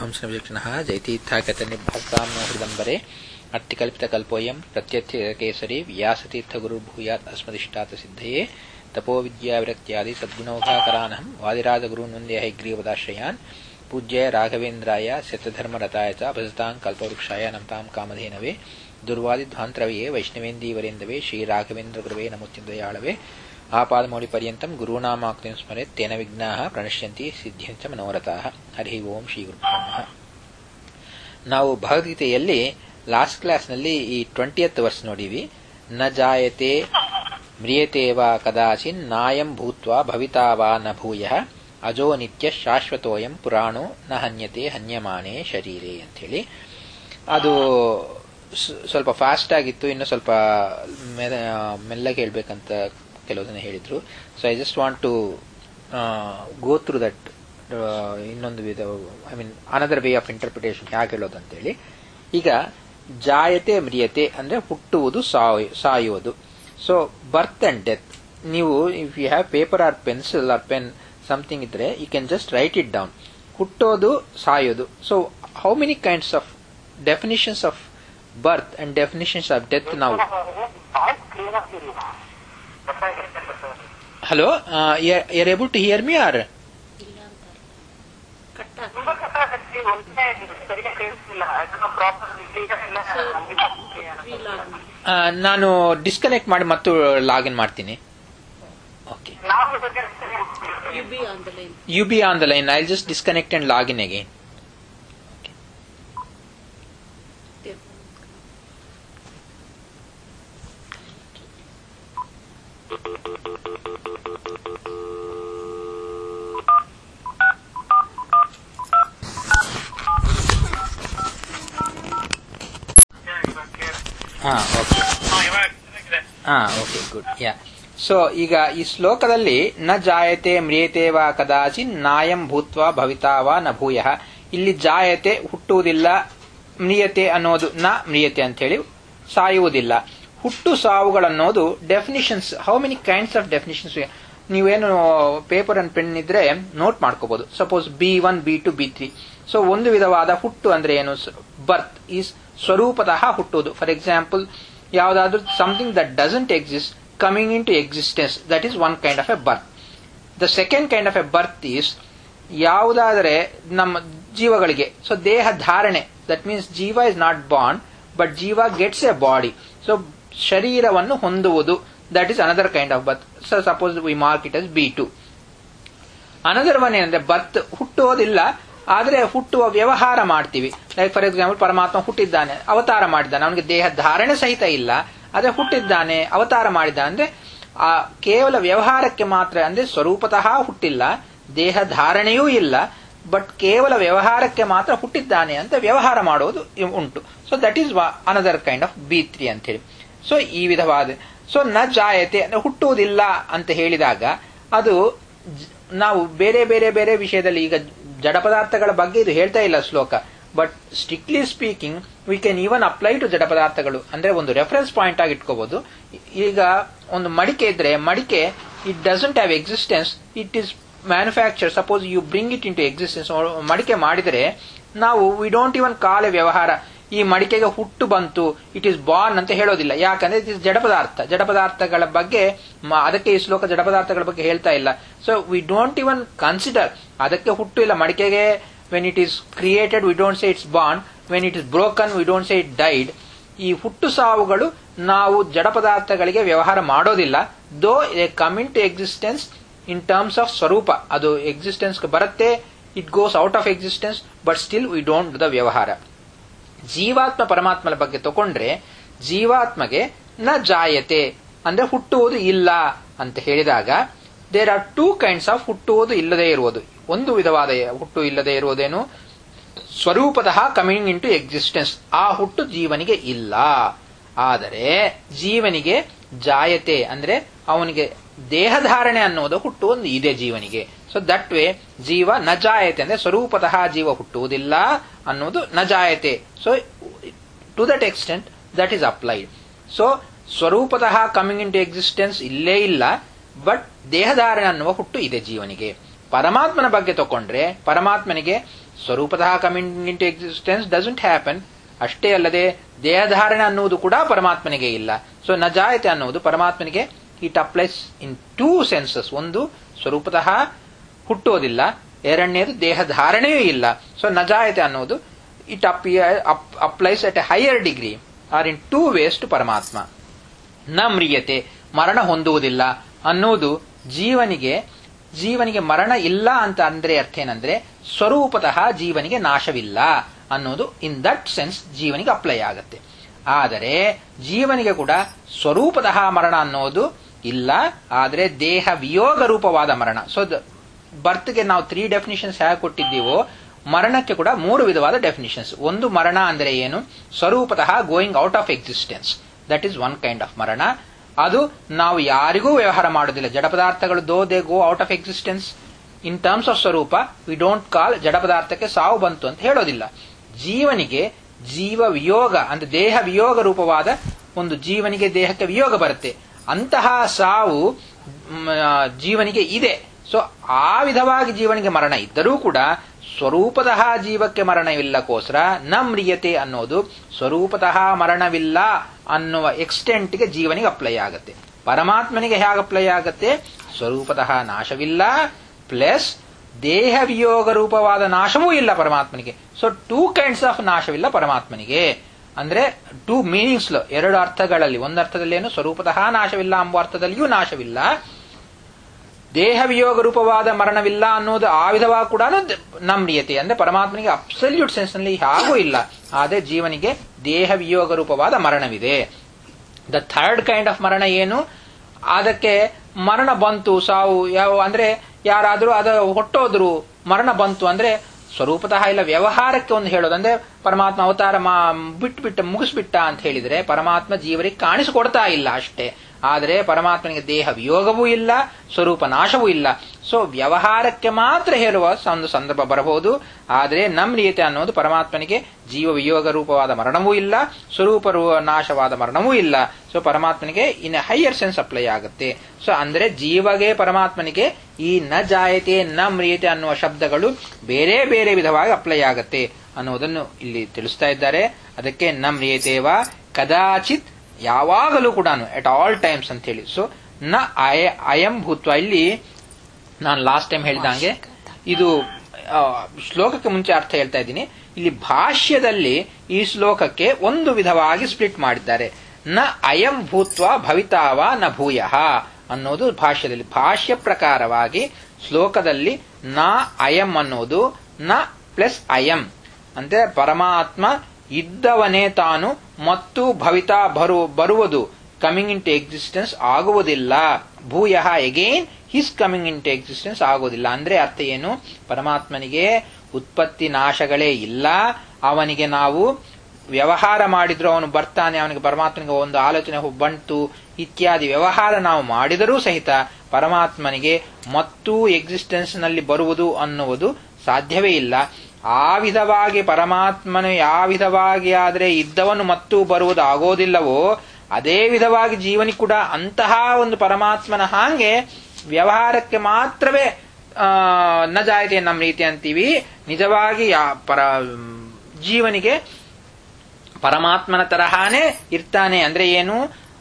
ಹಂಸವಿಕ್ಷಣಃ ಜೈತೀರ್ಥಾಗತನಿರ್ಭರ್ತಾಂ no हृदम्बरे अट्टिकल्पितकल्पोऽयं प्रत्यर्थकेसरी व्यासतीर्थगुरुर्भूयात् अस्मदिष्टात् सिद्धये तपोविद्याविरक्त्यादि सद्गुणौघाकरानहं वादिराजगुरून् वन्दे हैग्रीवदाश्रयान् पूज्य राघवेन्द्राय सत्यधर्मरताय च भजतां कल्पवृक्षाय नमतां कामधेनवे दुर्वादिध्वान्तरवये वैष्णवेन्दीवरेन्दवे श्रीराघवेन्द्रगुरवे नमोत्यन्दयाळवे आपादमौलिपर्यन्तं गुरूणामाक्तिं स्मरेत् तेन विघ्नाः प्रणश्यन्ति ಸಿದ್ಧ್ಯಂಚ ಮನೋರಥಾಃ ಹರಿ ಓಂ ಶ್ರೀ ಗುರುಬ್ರಹ್ಮ ನಾವು ಭಗವದ್ಗೀತೆಯಲ್ಲಿ ಲಾಸ್ಟ್ ಕ್ಲಾಸ್ನಲ್ಲಿ ಈ ಟ್ವೆಂಟಿಯತ್ ವರ್ಸ್ ನೋಡಿವಿ ನ ಜಾಯತೆ ಮ್ರಿಯತೆ ವಾ ಕದಾಚಿನ್ ನಾಯಂ ಭೂತ್ವಾ ಭವಿತಾ ವಾ ನ ಭೂಯಃ ಅಜೋ ನಿತ್ಯ ಶಾಶ್ವತೋಯಂ ಪುರಾಣೋ ನ ಹನ್ಯತೆ ಹನ್ಯಮಾನೇ ಶರೀರೆ ಅಂಥೇಳಿ ಅದು ಸ್ವಲ್ಪ ಫಾಸ್ಟ್ ಆಗಿತ್ತು ಇನ್ನು ಸ್ವಲ್ಪ ಮೆಲ್ಲಗೆ ಹೇಳ್ಬೇಕಂತ ಕೆಲವುದನ್ನ ಹೇಳಿದ್ರು so I just want to go through that ಇನ್ನೊಂದು ವಿಧ I mean another way of interpretation ಹೇಗೆ ಹೇಳೋದು ಅಂತೇಳಿ ಈಗ ಜಾಯತೆ ಮ್ರಿಯತೆ ಅಂದ್ರೆ ಹುಟ್ಟುವುದು ಸಾಯುವುದು ಸೊ ಬರ್ತ್ ಅಂಡ್ ಡೆತ್ ನೀವು if you have paper or pencil or pen something ಇದ್ರೆ you can just write it down ಹುಟ್ಟೋದು ಸಾಯೋದು so how many kinds of definitions of birth and definitions of death ನಾವು hello you're able to here me or ನಾನು disconnect ಮಾಡಿ ಮತ್ತು login ಮಾಡ್ತೀನಿ okay you be on the line I just disconnect and login again ಹಾ okay ಹಾ okay good yeah so ಈಗ ಈ ಶ್ಲೋಕದಲ್ಲಿ ನ ಜಾಯತೆ ಮ್ರಿಯತೆ ವಾ ಕದಾಚಿ ನಾಯಂ ಭೂತ್ವ ಭವಿತಾವ ನ ಭೂಯ ಇಲ್ಲಿ ಜಾಯತೆ ಹುಟ್ಟುವುದಿಲ್ಲ ಮ್ರಿಯತೆ ಅನ್ನೋದು ನ ಮ್ರಿಯತೆ ಅಂತ ಹೇಳಿ ಸಾಯುವುದಿಲ್ಲ ಹುಟ್ಟು ಸಾವುಗಳನ್ನೋದು definitions how many kinds of definitions ನೀವೇನು ಪೇಪರ್ ಅಂಡ್ ಪೆನ್ ಇದ್ರೆ ನೋಟ್ ಮಾಡ್ಕೋಬಹುದು suppose B one B two B three so ಒಂದು ವಿಧವಾದ ಹುಟ್ಟು ಅಂದ್ರೆ ಏನು ಬರ್ತ್ ಈಸ್ ಸ್ವರೂಪತಃ ಹುಟ್ಟುವುದು ಫಾರ್ ಎಕ್ಸಾಂಪಲ್ ಯಾವುದಾದ್ರೂ something that doesn't exist coming into existence that is one kind of a birth the second kind of a birth is ಯಾವುದಾದರೆ ನಮ್ಮ ಜೀವಗಳಿಗೆ ಸೊ ದೇಹ ಧಾರಣೆ ದಟ್ ಮೀನ್ಸ್ ಜೀವ ಇಸ್ ನಾಟ್ ಬಾಂಡ್ ಬಟ್ ಜೀವ ಗೆಟ್ಸ್ ಎ ಬಾಡಿ ಸೊ ಶರೀರವನ್ನು ಹೊಂದುವುದು that is another kind of birth so suppose we mark it as B two another one ಏನಂದ್ರೆ ಬರ್ತ್ ಹುಟ್ಟುವುದಿಲ್ಲ ಆದರೆ ಹುಟ್ಟುವ ವ್ಯವಹಾರ ಮಾಡ್ತೀವಿ ಲೈಕ್ ಫಾರ್ ಎಕ್ಸಾಂಪಲ್ ಪರಮಾತ್ಮ ಹುಟ್ಟಿದ್ದಾನೆ ಅವತಾರ ಮಾಡಿದ್ದಾನೆ ಅವನಿಗೆ ದೇಹ ಧಾರಣೆ ಸಹಿತ ಇಲ್ಲ ಅದೇ ಹುಟ್ಟಿದ್ದಾನೆ ಅವತಾರ ಮಾಡಿದ್ದಾನೆ ಅಂದ್ರೆ ಆ ಕೇವಲ ವ್ಯವಹಾರಕ್ಕೆ ಮಾತ್ರ ಅಂದ್ರೆ ಸ್ವರೂಪತಃ ಹುಟ್ಟಿಲ್ಲ ದೇಹ ಧಾರಣೆಯೂ ಇಲ್ಲ ಬಟ್ ಕೇವಲ ವ್ಯವಹಾರಕ್ಕೆ ಮಾತ್ರ ಹುಟ್ಟಿದ್ದಾನೆ ಅಂತ ವ್ಯವಹಾರ ಮಾಡೋದು ಉಂಟು so that is another kind of B three ಅಂತ ಹೇಳಿ ಸೊ ಈ ವಿಧವಾದ ಸೊ ನ ಜಾಯತೆ ಅಂದ್ರೆ ಹುಟ್ಟುವುದಿಲ್ಲ ಅಂತ ಹೇಳಿದಾಗ ಅದು ನಾವು ಬೇರೆ ಬೇರೆ ಬೇರೆ ವಿಷಯದಲ್ಲಿ ಈಗ ಜಡ ಪದಾರ್ಥಗಳ ಬಗ್ಗೆ ಇದು ಹೇಳ್ತಾ ಇಲ್ಲ ಶ್ಲೋಕ but strictly speaking we can even apply to ಜಡ ಪದಾರ್ಥಗಳು ಅಂದ್ರೆ ಒಂದು ರೆಫರೆನ್ಸ್ ಪಾಯಿಂಟ್ ಆಗಿ ಇಟ್ಕೋಬಹುದು ಈಗ ಒಂದು ಮಡಿಕೆ ಇದ್ರೆ ಮಡಿಕೆ it doesn't have existence it is manufacture suppose you bring it into existence ಮಡಿಕೆ ಮಾಡಿದರೆ ನಾವು we don't even call a ವ್ಯವಹಾರ ಈ ಮಡಿಕೆಗೆ ಹುಟ್ಟು ಬಂತು ಇಟ್ ಈಸ್ ಬಾರ್ನ್ ಅಂತ ಹೇಳೋದಿಲ್ಲ ಯಾಕಂದ್ರೆ ಇಟ್ ಇಸ್ ಜಡ ಪದಾರ್ಥ ಜಡ ಪದಾರ್ಥಗಳ ಬಗ್ಗೆ ಅದಕ್ಕೆ ಈ ಶ್ಲೋಕ ಜಡ ಪದಾರ್ಥಗಳ ಬಗ್ಗೆ ಹೇಳ್ತಾ ಇಲ್ಲ so we don't even consider ಅದಕ್ಕೆ ಹುಟ್ಟು ಇಲ್ಲ ಮಡಿಕೆಗೆ when it is created we don't say it's ಬಾಂಡ್ when it is broken we don't say it died ಈ ಹುಟ್ಟು ಸಾವುಗಳು ನಾವು ಜಡ ಪದಾರ್ಥಗಳಿಗೆ ವ್ಯವಹಾರ ಮಾಡೋದಿಲ್ಲ though a coming to existence in terms of ಸ್ವರೂಪ ಅದು ಎಕ್ಸಿಸ್ಟೆನ್ಸ್ ಬರುತ್ತೆ it goes out of existence but still we don't the ವ್ಯವಹಾರ ಜೀವಾತ್ಮ ಪರಮಾತ್ಮನ ಬಗ್ಗೆ ತಗೊಂಡ್ರೆ ಜೀವಾತ್ಮಗೆ ನ ಜಾಯತೆ ಅಂದ್ರೆ ಹುಟ್ಟುವುದು ಇಲ್ಲ ಅಂತ ಹೇಳಿದಾಗ there are two kinds of ಹುಟ್ಟುವುದು ಇಲ್ಲದೆ ಇರುವುದು ಒಂದು ವಿಧವಾದ ಹುಟ್ಟು ಇಲ್ಲದೆ ಇರುವುದೇನು ಸ್ವರೂಪತಃ ಕಮಿಂಗ್ ಇನ್ ಟು ಎಕ್ಸಿಸ್ಟೆನ್ಸ್ ಆ ಹುಟ್ಟು ಜೀವನಿಗೆ ಇಲ್ಲ ಆದರೆ ಜೀವನಿಗೆ ಜಾಯತೆ ಅಂದ್ರೆ ಅವನಿಗೆ ದೇಹಧಾರಣೆ ಅನ್ನೋದು ಹುಟ್ಟು ಒಂದು ಇದೆ ಜೀವನಿಗೆ ಸೊ ದಟ್ ವೇ ಜೀವ ನ ಜಾಯತೆ ಅಂದ್ರೆ ಸ್ವರೂಪತಃ ಜೀವ ಹುಟ್ಟುವುದಿಲ್ಲ ಅನ್ನೋದು ನ ಜಾಯತೆ so to that extent that is applied so ಸ್ವರೂಪತಃ ಕಮಿಂಗ್ ಇನ್ ಟು ಎಕ್ಸಿಸ್ಟೆನ್ಸ್ ಇಲ್ಲೇ ಇಲ್ಲ ಬಟ್ ದೇಹಧಾರಣೆ ಅನ್ನುವ ಹುಟ್ಟು ಇದೆ ಜೀವನಿಗೆ ಪರಮಾತ್ಮನ ಬಗ್ಗೆ ತಕೊಂಡ್ರೆ ಪರಮಾತ್ಮನಿಗೆ ಸ್ವರೂಪತಃ coming into existence doesn't happen ಅಷ್ಟೇ ಅಲ್ಲದೆ ದೇಹಧಾರಣೆ ಅನ್ನುವುದು ಕೂಡ ಪರಮಾತ್ಮನಿಗೆ ಇಲ್ಲ ಸೊ ನ ಜಾಯತೆ ಅನ್ನುವುದು ಪರಮಾತ್ಮನಿಗೆ it applies in two senses ಒಂದು ಸ್ವರೂಪತಃ ಹುಟ್ಟೋದಿಲ್ಲ ಎರಡನೇದು ದೇಹಧಾರಣೆಯೂ ಇಲ್ಲ ಸೊ ನಜಾಯತೆ ಅನ್ನೋದು it applies at a higher degree or in two ways to ಪರಮಾತ್ಮ ನ ಮ್ರಿಯತೆ ಮರಣ ಹೊಂದುವುದಿಲ್ಲ ಅನ್ನುವುದು ಜೀವನಿಗೆ ಜೀವನಿಗೆ ಮರಣ ಇಲ್ಲ ಅಂತ ಅಂದ್ರೆ ಅರ್ಥ ಏನಂದ್ರೆ ಸ್ವರೂಪತಃ ಜೀವನಿಗೆ ನಾಶವಿಲ್ಲ ಅನ್ನೋದು ಇನ್ ದಟ್ ಸೆನ್ಸ್ ಜೀವನಿಗೆ ಅಪ್ಲೈ ಆಗುತ್ತೆ ಆದರೆ ಜೀವನಿಗೆ ಕೂಡ ಸ್ವರೂಪತಃ ಮರಣ ಅನ್ನೋದು ಇಲ್ಲ ಆದರೆ ದೇಹ ವಿಯೋಗ ರೂಪವಾದ ಮರಣ ಸೊ ಬರ್ತ್ಗೆ ನಾವು ತ್ರೀ ಡೆಫಿನಿಷನ್ಸ್ ಹೇಗೆ ಕೊಟ್ಟಿದ್ದೀವೋ ಮರಣಕ್ಕೆ ಕೂಡ ಮೂರು ವಿಧವಾದ ಡೆಫಿನಿಷನ್ಸ್ ಒಂದು ಮರಣ ಅಂದರೆ ಏನು ಸ್ವರೂಪತಃ going out of existence that is one kind of ಮರಣ ಅದು ನಾವು ಯಾರಿಗೂ ವ್ಯವಹಾರ ಮಾಡೋದಿಲ್ಲ ಜಡ ಪದಾರ್ಥಗಳು though they go out of existence in terms of ಸ್ವರೂಪ ವಿ ಡೋಂಟ್ ಕಾಲ್ ಜಡ ಪದಾರ್ಥಕ್ಕೆ ಸಾವು ಬಂತು ಅಂತ ಹೇಳೋದಿಲ್ಲ ಜೀವನಿಗೆ ಜೀವ ವಿಯೋಗ ಅಂದ್ರೆ ದೇಹ ವಿಯೋಗ ರೂಪವಾದ ಒಂದು ಜೀವನಿಗೆ ದೇಹಕ್ಕೆ ವಿಯೋಗ ಬರುತ್ತೆ ಅಂತಹ ಸಾವು ಜೀವನಿಗೆ ಇದೆ ಸೊ ಆ ವಿಧವಾಗಿ ಜೀವನಿಗೆ ಮರಣ ಇದ್ದರೂ ಕೂಡ ಸ್ವರೂಪತಃ ಜೀವಕ್ಕೆ ಮರಣವಿಲ್ಲಕ್ಕೋಸ್ಕರ ನ ಮ್ರಿಯತೆ ಅನ್ನೋದು ಸ್ವರೂಪತಃ ಮರಣವಿಲ್ಲ ಅನ್ನುವ ಎಕ್ಸ್ಟೆಂಟ್ಗೆ ಜೀವನಿಗೆ ಅಪ್ಲೈ ಆಗುತ್ತೆ ಪರಮಾತ್ಮನಿಗೆ ಹೇಗೆ ಅಪ್ಲೈ ಆಗುತ್ತೆ ಸ್ವರೂಪತಃ ನಾಶವಿಲ್ಲ ಪ್ಲಸ್ ದೇಹ ವಿಯೋಗ ರೂಪವಾದ ನಾಶವೂ ಇಲ್ಲ ಪರಮಾತ್ಮನಿಗೆ ಸೊ ಟೂ ಕೈಂಡ್ಸ್ ಆಫ್ ನಾಶವಿಲ್ಲ ಪರಮಾತ್ಮನಿಗೆ ಅಂದ್ರೆ ಟೂ ಮೀನಿಂಗ್ಸ್ ಎರಡು ಅರ್ಥಗಳಲ್ಲಿ ಒಂದು ಅರ್ಥದಲ್ಲಿ ಏನು ಸ್ವರೂಪತಃ ನಾಶವಿಲ್ಲ ಎಂಬ ಅರ್ಥದಲ್ಲಿಯೂ ನಾಶವಿಲ್ಲ ದೇಹ ವಿಯೋಗ ರೂಪವಾದ ಮರಣವಿಲ್ಲ ಅನ್ನೋದು ಆ ವಿಧವಾಗಿ ಕೂಡ ನಮ್ರಿಯತೆ ಅಂದ್ರೆ ಪರಮಾತ್ಮನಿಗೆ ಅಬ್ಸಲ್ಯೂಟ್ ಸೆನ್ಸ್ ನಲ್ಲಿ ಹಾಗೂ ಇಲ್ಲ ಆದರೆ ಜೀವನಿಗೆ ದೇಹ ವಿಯೋಗ ರೂಪವಾದ ಮರಣವಿದೆ ದ ಥರ್ಡ್ ಕೈಂಡ್ ಆಫ್ ಮರಣ ಏನು ಅದಕ್ಕೆ ಮರಣ ಬಂತು ಸಾವು ಯಾವ ಅಂದ್ರೆ ಯಾರಾದರೂ ಅದ ಹೊಟ್ಟೋದ್ರು ಮರಣ ಬಂತು ಅಂದ್ರೆ ಸ್ವರೂಪತಃ ಇಲ್ಲ ವ್ಯವಹಾರಕ್ಕೆ ಒಂದು ಹೇಳೋದು ಅಂದ್ರೆ ಪರಮಾತ್ಮ ಅವತಾರ ಬಿಟ್ಟು ಬಿಟ್ಟ ಮುಗಿಸ್ಬಿಟ್ಟ ಅಂತ ಹೇಳಿದ್ರೆ ಪರಮಾತ್ಮ ಜೀವರಿಗೆ ಕಾಣಿಸಿಕೊಡ್ತಾ ಇಲ್ಲ ಅಷ್ಟೇ ಆದರೆ ಪರಮಾತ್ಮನಿಗೆ ದೇಹ ವಿಯೋಗವೂ ಇಲ್ಲ ಸ್ವರೂಪ ನಾಶವೂ ಇಲ್ಲ ಸೊ ವ್ಯವಹಾರಕ್ಕೆ ಮಾತ್ರ ಹೇಳುವ ಒಂದು ಸಂದರ್ಭ ಬರಬಹುದು ಆದರೆ ನಮ್ರಿಯತೆ ಅನ್ನೋದು ಪರಮಾತ್ಮನಿಗೆ ಜೀವ ವಿಯೋಗ ರೂಪವಾದ ಮರಣವೂ ಇಲ್ಲ ಸ್ವರೂಪ ನಾಶವಾದ ಮರಣವೂ ಇಲ್ಲ ಸೊ ಪರಮಾತ್ಮನಿಗೆ ಇನ್ ಹೈಯರ್ ಸೆನ್ಸ್ ಅಪ್ಲೈ ಆಗುತ್ತೆ ಸೊ ಅಂದ್ರೆ ಜೀವಗೆ ಪರಮಾತ್ಮನಿಗೆ ಈ ನ ಜಾಯತೆ ನ ಮ್ರಿಯತೆ ಅನ್ನುವ ಶಬ್ದಗಳು ಬೇರೆ ಬೇರೆ ವಿಧವಾಗಿ ಅಪ್ಲೈ ಆಗುತ್ತೆ ಅನ್ನುವುದನ್ನು ಇಲ್ಲಿ ತಿಳಿಸ್ತಾ ಇದ್ದಾರೆ ಅದಕ್ಕೆ ನ ಮ್ರಿಯತೇವ ಕದಾಚಿತ್ ಯಾವಾಗಲೂ ಕೂಡ ಎಟ್ ಆಲ್ ಟೈಮ್ಸ್ ಅಂತ ಹೇಳಿ ಸೊ ನ ಅಯ ಅಯಂ ಭೂತ್ವ ಇಲ್ಲಿ ನಾನು ಲಾಸ್ಟ್ ಟೈಮ್ ಹೇಳಿದಂಗೆ ಇದು ಶ್ಲೋಕಕ್ಕೆ ಮುಂಚೆ ಅರ್ಥ ಹೇಳ್ತಾ ಇದ್ದೀನಿ ಇಲ್ಲಿ ಭಾಷ್ಯದಲ್ಲಿ ಈ ಶ್ಲೋಕಕ್ಕೆ ಒಂದು ವಿಧವಾಗಿ ಸ್ಪ್ಲಿಟ್ ಮಾಡಿದ್ದಾರೆ ನ ಅಯಂ ಭೂತ್ವ ಭವಿತಾವ ನ ಭೂಯ ಅನ್ನೋದು ಭಾಷ್ಯದಲ್ಲಿ ಭಾಷ್ಯ ಪ್ರಕಾರವಾಗಿ ಶ್ಲೋಕದಲ್ಲಿ ನ ಅಯಂ ಅನ್ನೋದು ನ ಪ್ಲಸ್ ಅಯಂ ಅಂದ್ರೆ ಪರಮಾತ್ಮ ಇದ್ದವನೇ ತಾನು ಮತ್ತು ಭವಿತಾ ಬರು ಬರುವುದು ಕಮಿಂಗ್ ಇನ್ ಟು ಎಕ್ಸಿಸ್ಟೆನ್ಸ್ ಆಗುವುದಿಲ್ಲ ಭೂಯ again his coming into existence ಆಗುವುದಿಲ್ಲ ಅಂದ್ರೆ ಅರ್ಥ ಏನು ಪರಮಾತ್ಮನಿಗೆ ಉತ್ಪತ್ತಿ ನಾಶಗಳೇ ಇಲ್ಲ ಅವನಿಗೆ ನಾವು ವ್ಯವಹಾರ ಮಾಡಿದ್ರು ಅವನು ಬರ್ತಾನೆ ಅವನಿಗೆ ಪರಮಾತ್ಮನಿಗೆ ಒಂದು ಆಲೋಚನೆ ಬಂತು ಇತ್ಯಾದಿ ವ್ಯವಹಾರ ನಾವು ಮಾಡಿದರೂ ಸಹಿತ ಪರಮಾತ್ಮನಿಗೆ ಮತ್ತೂ ಎಕ್ಸಿಸ್ಟೆನ್ಸ್ ನಲ್ಲಿ ಬರುವುದು ಅನ್ನುವುದು ಸಾಧ್ಯವೇ ಇಲ್ಲ ಆ ವಿಧವಾಗಿ ಪರಮಾತ್ಮನು ಯಾವ ವಿಧವಾಗಿ ಆದರೆ ಇದ್ದವನು ಮತ್ತೂ ಬರುವುದು ಆಗೋದಿಲ್ಲವೋ ಅದೇ ವಿಧವಾಗಿ ಜೀವನಿಗೆ ಕೂಡ ಅಂತಹ ಒಂದು ಪರಮಾತ್ಮನ ಹಾಗೆ ವ್ಯವಹಾರಕ್ಕೆ ಮಾತ್ರವೇ ನ ಜಾಯತೆ ನಮ್ಮ ರೀತಿ ಅಂತೀವಿ ನಿಜವಾಗಿ ಪರ ಜೀವನಿಗೆ ಪರಮಾತ್ಮನ ತರಹಾನೇ ಇರ್ತಾನೆ ಅಂದ್ರೆ ಏನು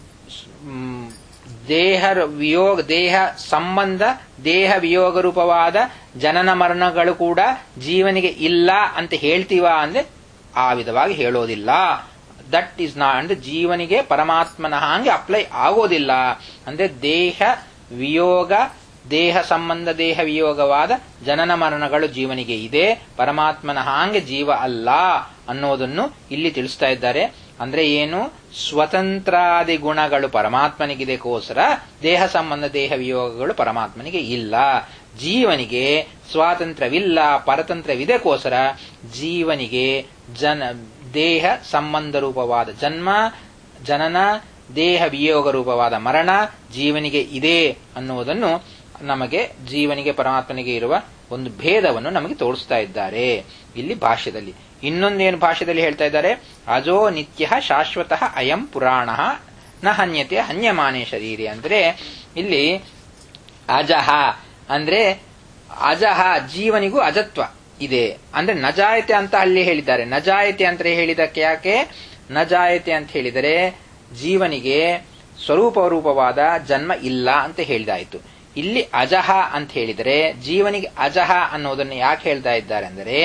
ದೇಹ ವಿಯೋಗ ದೇಹ ಸಂಬಂಧ ದೇಹ ವಿಯೋಗ ರೂಪವಾದ ಜನನ ಮರಣಗಳು ಕೂಡ ಜೀವನಿಗೆ ಇಲ್ಲ ಅಂತ ಹೇಳ್ತೀವ ಅಂದ್ರೆ ಆ ವಿಧವಾಗಿ ಹೇಳೋದಿಲ್ಲ ದಟ್ ಈಸ್ ನಾ ಅಂದ್ರೆ ಜೀವನಿಗೆ ಪರಮಾತ್ಮನ ಹಾಗೆ ಅಪ್ಲೈ ಆಗೋದಿಲ್ಲ ಅಂದ್ರೆ ದೇಹ ವಿಯೋಗ ದೇಹ ಸಂಬಂಧ ದೇಹ ವಿಯೋಗವಾದ ಜನನ ಮರಣಗಳು ಜೀವನಿಗೆ ಇದೆ ಪರಮಾತ್ಮನ ಹಾಗೆ ಜೀವ ಅಲ್ಲ ಅನ್ನೋದನ್ನು ಇಲ್ಲಿ ತಿಳಿಸ್ತಾ ಇದ್ದಾರೆ ಅಂದ್ರೆ ಏನು ಸ್ವತಂತ್ರಾದಿ ಗುಣಗಳು ಪರಮಾತ್ಮನಿಗಿದೆಕೋಸ್ಕರ ದೇಹ ಸಂಬಂಧ ದೇಹ ವಿಯೋಗಗಳು ಪರಮಾತ್ಮನಿಗೆ ಇಲ್ಲ ಜೀವನಿಗೆ ಸ್ವಾತಂತ್ರ್ಯವಿಲ್ಲ ಪರತಂತ್ರವಿದೆಕೋಸ್ಕರ ಜೀವನಿಗೆ ಜನ ದೇಹ ಸಂಬಂಧ ರೂಪವಾದ ಜನ್ಮ ಜನನ ದೇಹ ವಿಯೋಗ ರೂಪವಾದ ಮರಣ ಜೀವನಿಗೆ ಇದೆ ಅನ್ನುವುದನ್ನು ನಮಗೆ ಜೀವನಿಗೆ ಪರಮಾತ್ಮನಿಗೆ ಇರುವ ಒಂದು ಭೇದವನ್ನು ನಮಗೆ ತೋರಿಸ್ತಾ ಇದ್ದಾರೆ ಇಲ್ಲಿ ಭಾಷ್ಯದಲ್ಲಿ ಇನ್ನೊಂದೇನು ಭಾಷ್ಯದಲ್ಲಿ ಹೇಳ್ತಾ ಇದ್ದಾರೆ ಅಜೋ ನಿತ್ಯ ಶಾಶ್ವತಃ ಅಯಂ ಪುರಾಣ ನ ಹನ್ಯತೆ ಹನ್ಯಮಾನೇ ಶರೀರಿ ಅಂದ್ರೆ ಇಲ್ಲಿ ಅಜಹ ಅಂದ್ರೆ ಅಜಹ ಜೀವನಿಗೂ ಅಜತ್ವ ಇದೆ ಅಂದ್ರೆ ನಜಾಯತೆ ಅಂತ ಅಲ್ಲಿ ಹೇಳಿದ್ದಾರೆ ನಜಾಯತೆ ಅಂತ ಹೇಳಿದಕ್ಕೆ ಯಾಕೆ ನಜಾಯತೆ ಅಂತ ಹೇಳಿದರೆ ಜೀವನಿಗೆ ಸ್ವರೂಪ ರೂಪವಾದ ಜನ್ಮ ಇಲ್ಲ ಅಂತ ಹೇಳಿದಾಯಿತು ಇಲ್ಲಿ ಅಜಹ ಅಂತ ಹೇಳಿದರೆ ಜೀವನಿಗೆ ಅಜಹ ಅನ್ನೋದನ್ನು ಯಾಕೆ ಹೇಳ್ತಾ ಇದ್ದಾರೆ ಅಂದರೆ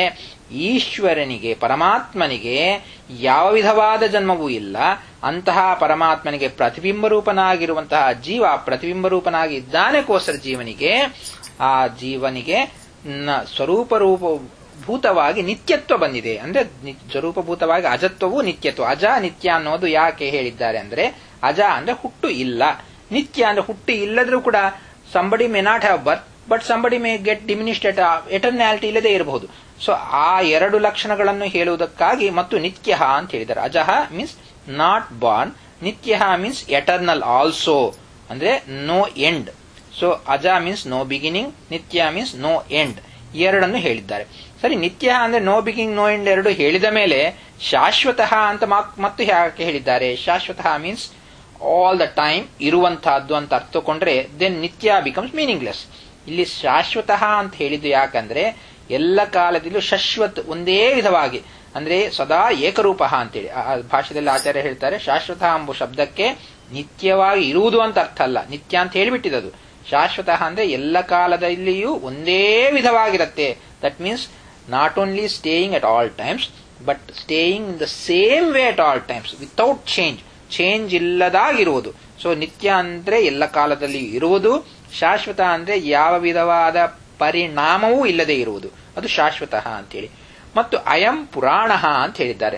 ಈಶ್ವರನಿಗೆ ಪರಮಾತ್ಮನಿಗೆ ಯಾವ ವಿಧವಾದ ಜನ್ಮವೂ ಇಲ್ಲ ಅಂತಹ ಪರಮಾತ್ಮನಿಗೆ ಪ್ರತಿಬಿಂಬ ರೂಪನಾಗಿರುವಂತಹ ಜೀವ ಪ್ರತಿಬಿಂಬ ರೂಪನಾಗಿ ಇದ್ದಾನೆಗೋಸ್ಕರ ಜೀವನಿಗೆ ಆ ಜೀವನಿಗೆ ಸ್ವರೂಪ ರೂಪ ಭೂತವಾಗಿ ನಿತ್ಯತ್ವ ಬಂದಿದೆ ಅಂದ್ರೆ ಸ್ವರೂಪಭೂತವಾಗಿ ಅಜತ್ವವು ನಿತ್ಯತ್ವ ಅಜ ನಿತ್ಯ ಅನ್ನೋದು ಯಾಕೆ ಹೇಳಿದ್ದಾರೆ ಅಂದ್ರೆ ಅಜ ಅಂದ್ರೆ ಹುಟ್ಟು ಇಲ್ಲ ನಿತ್ಯ ಅಂದ್ರೆ ಹುಟ್ಟು ಇಲ್ಲದ್ರೂ ಕೂಡ somebody may not have birth but somebody may get diminished at eternality ಇಲ್ಲದೆ ಇರಬಹುದು ಸೊ ಆ ಎರಡು ಲಕ್ಷಣಗಳನ್ನು ಹೇಳುವುದಕ್ಕಾಗಿ ಮತ್ತು ನಿತ್ಯ ಅಂತ ಹೇಳಿದ್ದಾರೆ ಅಜಹ ಮೀನ್ಸ್ ನಾಟ್ ಬಾರ್ನ್ ನಿತ್ಯ ಮೀನ್ಸ್ ಎಟರ್ನಲ್ ಆಲ್ಸೋ ಅಂದ್ರೆ ನೋ ಎಂಡ್ ಸೊ ಅಜ ಮೀನ್ಸ್ ನೋ ಬಿಗಿನಿಂಗ್ ನಿತ್ಯ ಮೀನ್ಸ್ ನೋ ಎಂಡ್ ಎರಡನ್ನು ಹೇಳಿದ್ದಾರೆ ಸರಿ ನಿತ್ಯ ಅಂದ್ರೆ ನೋ ಬಿಗಿನಿಂಗ್ ನೋ ಎಂಡ್ ಎರಡು ಹೇಳಿದ ಮೇಲೆ ಶಾಶ್ವತಃ ಅಂತ ಮತ್ತು ಯಾಕೆ ಹೇಳಿದ್ದಾರೆ ಶಾಶ್ವತಃ ಮೀನ್ಸ್ ಆಲ್ ದ ಟೈಮ್ ಇರುವಂತಹದ್ದು ಅಂತ ಅರ್ಥಕೊಂಡ್ರೆ ದೆನ್ ನಿತ್ಯ ಬಿಕಮ್ಸ್ ಮೀನಿಂಗ್ಲೆಸ್ ಇಲ್ಲಿ ಶಾಶ್ವತಃ ಅಂತ ಹೇಳಿದ್ದು ಯಾಕಂದ್ರೆ ಎಲ್ಲ ಕಾಲದಲ್ಲೂ ಶಶ್ವತ್ ಒಂದೇ ವಿಧವಾಗಿ ಅಂದ್ರೆ ಸದಾ ಏಕರೂಪ ಅಂತೇಳಿ ಆ ಭಾಷೆಯಲ್ಲಿ ಆಚಾರ್ಯ ಹೇಳ್ತಾರೆ ಶಾಶ್ವತ ಎಂಬ ಶಬ್ದಕ್ಕೆ ನಿತ್ಯವಾಗಿ ಇರುವುದು ಅಂತ ಅರ್ಥ ಅಲ್ಲ ನಿತ್ಯ ಅಂತ ಹೇಳಿಬಿಟ್ಟಿದದು ಶಾಶ್ವತ ಅಂದ್ರೆ ಎಲ್ಲ ಕಾಲದಲ್ಲಿಯೂ ಒಂದೇ ವಿಧವಾಗಿರುತ್ತೆ that means not only staying at all times but staying in the same way at all times without change change ಇಲ್ಲದಾಗಿರುವುದು ಸೊ ನಿತ್ಯ ಅಂದ್ರೆ ಎಲ್ಲ ಕಾಲದಲ್ಲಿ ಇರುವುದು ಶಾಶ್ವತ ಅಂದ್ರೆ ಯಾವ ವಿಧವಾದ ಪರಿಣಾಮವೂ ಇಲ್ಲದೆ ಇರುವುದು ಅದು ಶಾಶ್ವತ ಅಂತೇಳಿ ಮತ್ತು ಅಯಂ ಪುರಾಣ ಅಂತ ಹೇಳಿದ್ದಾರೆ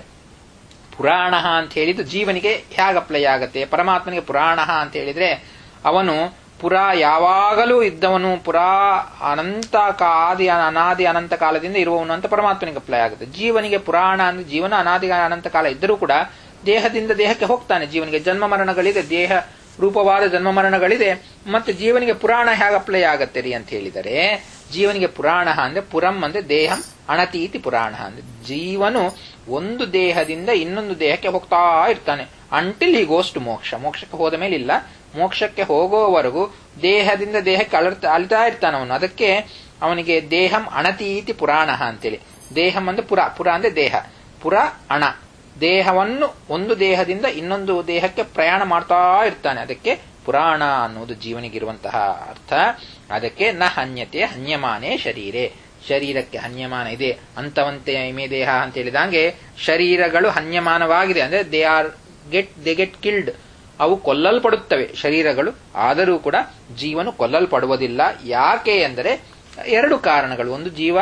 ಪುರಾಣ ಅಂತ ಹೇಳಿದ್ದು ಜೀವನಿಗೆ ಹೇಗೆ ಅಪ್ಲೈ ಆಗತ್ತೆ ಪರಮಾತ್ಮನಿಗೆ ಪುರಾಣ ಅಂತ ಹೇಳಿದ್ರೆ ಅವನು ಪುರಾ ಯಾವಾಗಲೂ ಇದ್ದವನು ಪುರಾ ಅನಂತ ಆದಿ ಅನಾದಿ ಅನಂತ ಕಾಲದಿಂದ ಇರುವವನು ಅಂತ ಪರಮಾತ್ಮನಿಗೆ ಅಪ್ಲೈ ಆಗುತ್ತೆ ಜೀವನಿಗೆ ಪುರಾಣ ಅಂದ್ರೆ ಜೀವನ ಅನಾದಿ ಅನಂತ ಕಾಲ ಇದ್ದರೂ ಕೂಡ ದೇಹದಿಂದ ದೇಹಕ್ಕೆ ಹೋಗ್ತಾನೆ ಜೀವನಿಗೆ ಜನ್ಮ ಮರಣಗಳಿದೆ ದೇಹ ರೂಪವಾದ ಜನ್ಮ ಮರಣಗಳಿದೆ ಮತ್ತೆ ಜೀವನಿಗೆ ಪುರಾಣ ಹೇಗೆ ಅಪ್ಲೈ ಆಗತ್ತೆ ರೀ ಅಂತ ಹೇಳಿದರೆ ಜೀವನಿಗೆ ಪುರಾಣ ಅಂದ್ರೆ ಪುರಂ ಅಂದ್ರೆ ದೇಹಂ ಅಣತೀತಿ ಪುರಾಣ ಅಂದ್ರೆ ಜೀವನು ಒಂದು ದೇಹದಿಂದ ಇನ್ನೊಂದು ದೇಹಕ್ಕೆ ಹೋಗ್ತಾ ಇರ್ತಾನೆ ಅಂಟಿಲ್ ಹಿ ಗೋಸ್ ಟು ಮೋಕ್ಷ ಮೋಕ್ಷಕ್ಕೆ ಹೋದ ಮೇಲೆ ಇಲ್ಲ ಮೋಕ್ಷಕ್ಕೆ ಹೋಗೋವರೆಗೂ ದೇಹದಿಂದ ದೇಹಕ್ಕೆ ಅಳರ್ತಾ ಅಳ್ತಾ ಇರ್ತಾನೆ ಅವನು ಅದಕ್ಕೆ ಅವನಿಗೆ ದೇಹಂ ಅಣತೀತಿ ಪುರಾಣ ಅಂತೇಳಿ ದೇಹಂ ಅಂದ್ರೆ ಪುರ ಪುರ ಅಂದ್ರೆ ದೇಹ ಪುರ ಅಣ ದೇಹವನ್ನು ಒಂದು ದೇಹದಿಂದ ಇನ್ನೊಂದು ದೇಹಕ್ಕೆ ಪ್ರಯಾಣ ಮಾಡ್ತಾ ಇರ್ತಾನೆ ಅದಕ್ಕೆ ಪುರಾಣ ಅನ್ನುವುದು ಜೀವನಿಗಿರುವಂತಹ ಅರ್ಥ ಅದಕ್ಕೆ ನ ಹನ್ಯತೆ ಹನ್ಯಮಾನೇ ಶರೀರೆ ಶರೀರಕ್ಕೆ ಹನ್ಯಮಾನ ಇದೆ ಅಂತವಂತೆ ಇಮೆ ದೇಹ ಅಂತ ಹೇಳಿದಂಗೆ ಶರೀರಗಳು ಹನ್ಯಮಾನವಾಗಿದೆ ಅಂದ್ರೆ they are get they get killed ಅವು ಕೊಲ್ಲಲ್ಪಡುತ್ತವೆ ಶರೀರಗಳು ಆದರೂ ಕೂಡ ಜೀವನು ಕೊಲ್ಲಲ್ಪಡುವುದಿಲ್ಲ ಯಾಕೆ ಎಂದರೆ ಎರಡು ಕಾರಣಗಳು ಒಂದು ಜೀವ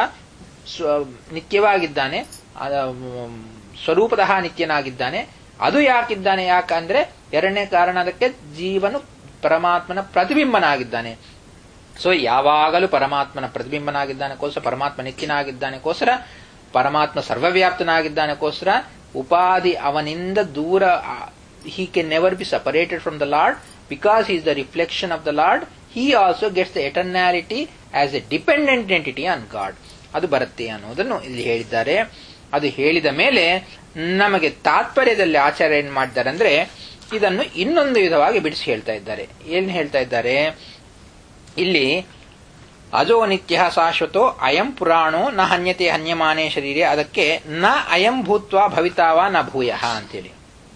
ನಿತ್ಯವಾಗಿದ್ದಾನೆ ಸ್ವರೂಪತಃ ನಿತ್ಯನಾಗಿದ್ದಾನೆ ಅದು ಯಾಕಿದ್ದಾನೆ ಯಾಕಂದ್ರೆ ಎರಡನೇ ಕಾರಣ ಅದಕ್ಕೆ ಜೀವನು ಪರಮಾತ್ಮನ ಪ್ರತಿಬಿಂಬನಾಗಿದ್ದಾನೆ ಸೊ ಯಾವಾಗಲೂ ಪರಮಾತ್ಮನ ಪ್ರತಿಬಿಂಬನಾಗಿದ್ದಾನೆಗೋಸ್ಕರ ಪರಮಾತ್ಮ ನಿತ್ಯನಾಗಿದ್ದಾನೆಗೋಸ್ಕರ ಪರಮಾತ್ಮ ಸರ್ವವ್ಯಾಪ್ತನಾಗಿದ್ದಾನೆಗೋಸ್ಕರ ಉಪಾಧಿ ಅವನಿಂದ ದೂರ he can never be separated from the Lord because he is the reflection of the Lord. He also gets the eternality as a dependent entity on God. ಅದು ಬರುತ್ತೆ ಅನ್ನೋದನ್ನು ಇಲ್ಲಿ ಹೇಳಿದ್ದಾರೆ ಅದು ಹೇಳಿದ ಮೇಲೆ ನಮಗೆ ತಾತ್ಪರ್ಯದಲ್ಲಿ ಆಚಾರ್ಯ ಏನ್ ಮಾಡಿದ್ದಾರೆ ಅಂದ್ರೆ ಇದನ್ನು ಇನ್ನೊಂದು ವಿಧವಾಗಿ ಬಿಡಿಸಿ ಹೇಳ್ತಾ ಇದ್ದಾರೆ ಏನ್ ಹೇಳ್ತಾ ಇದ್ದಾರೆ ಇಲ್ಲಿ ಅಜೋ ನಿತ್ಯ ಶಾಶ್ವತೋ ಅಯಂ ಪುರಾಣೋ ನ ಹನ್ಯತೆ ಹನ್ಯಮಾನೇ ಶರೀರೆ ಅದಕ್ಕೆ ನ ಅಯಂ ಭೂತ್ವ ಭವಿತಾವ ನ ಭೂಯ ಅಂತೇಳಿ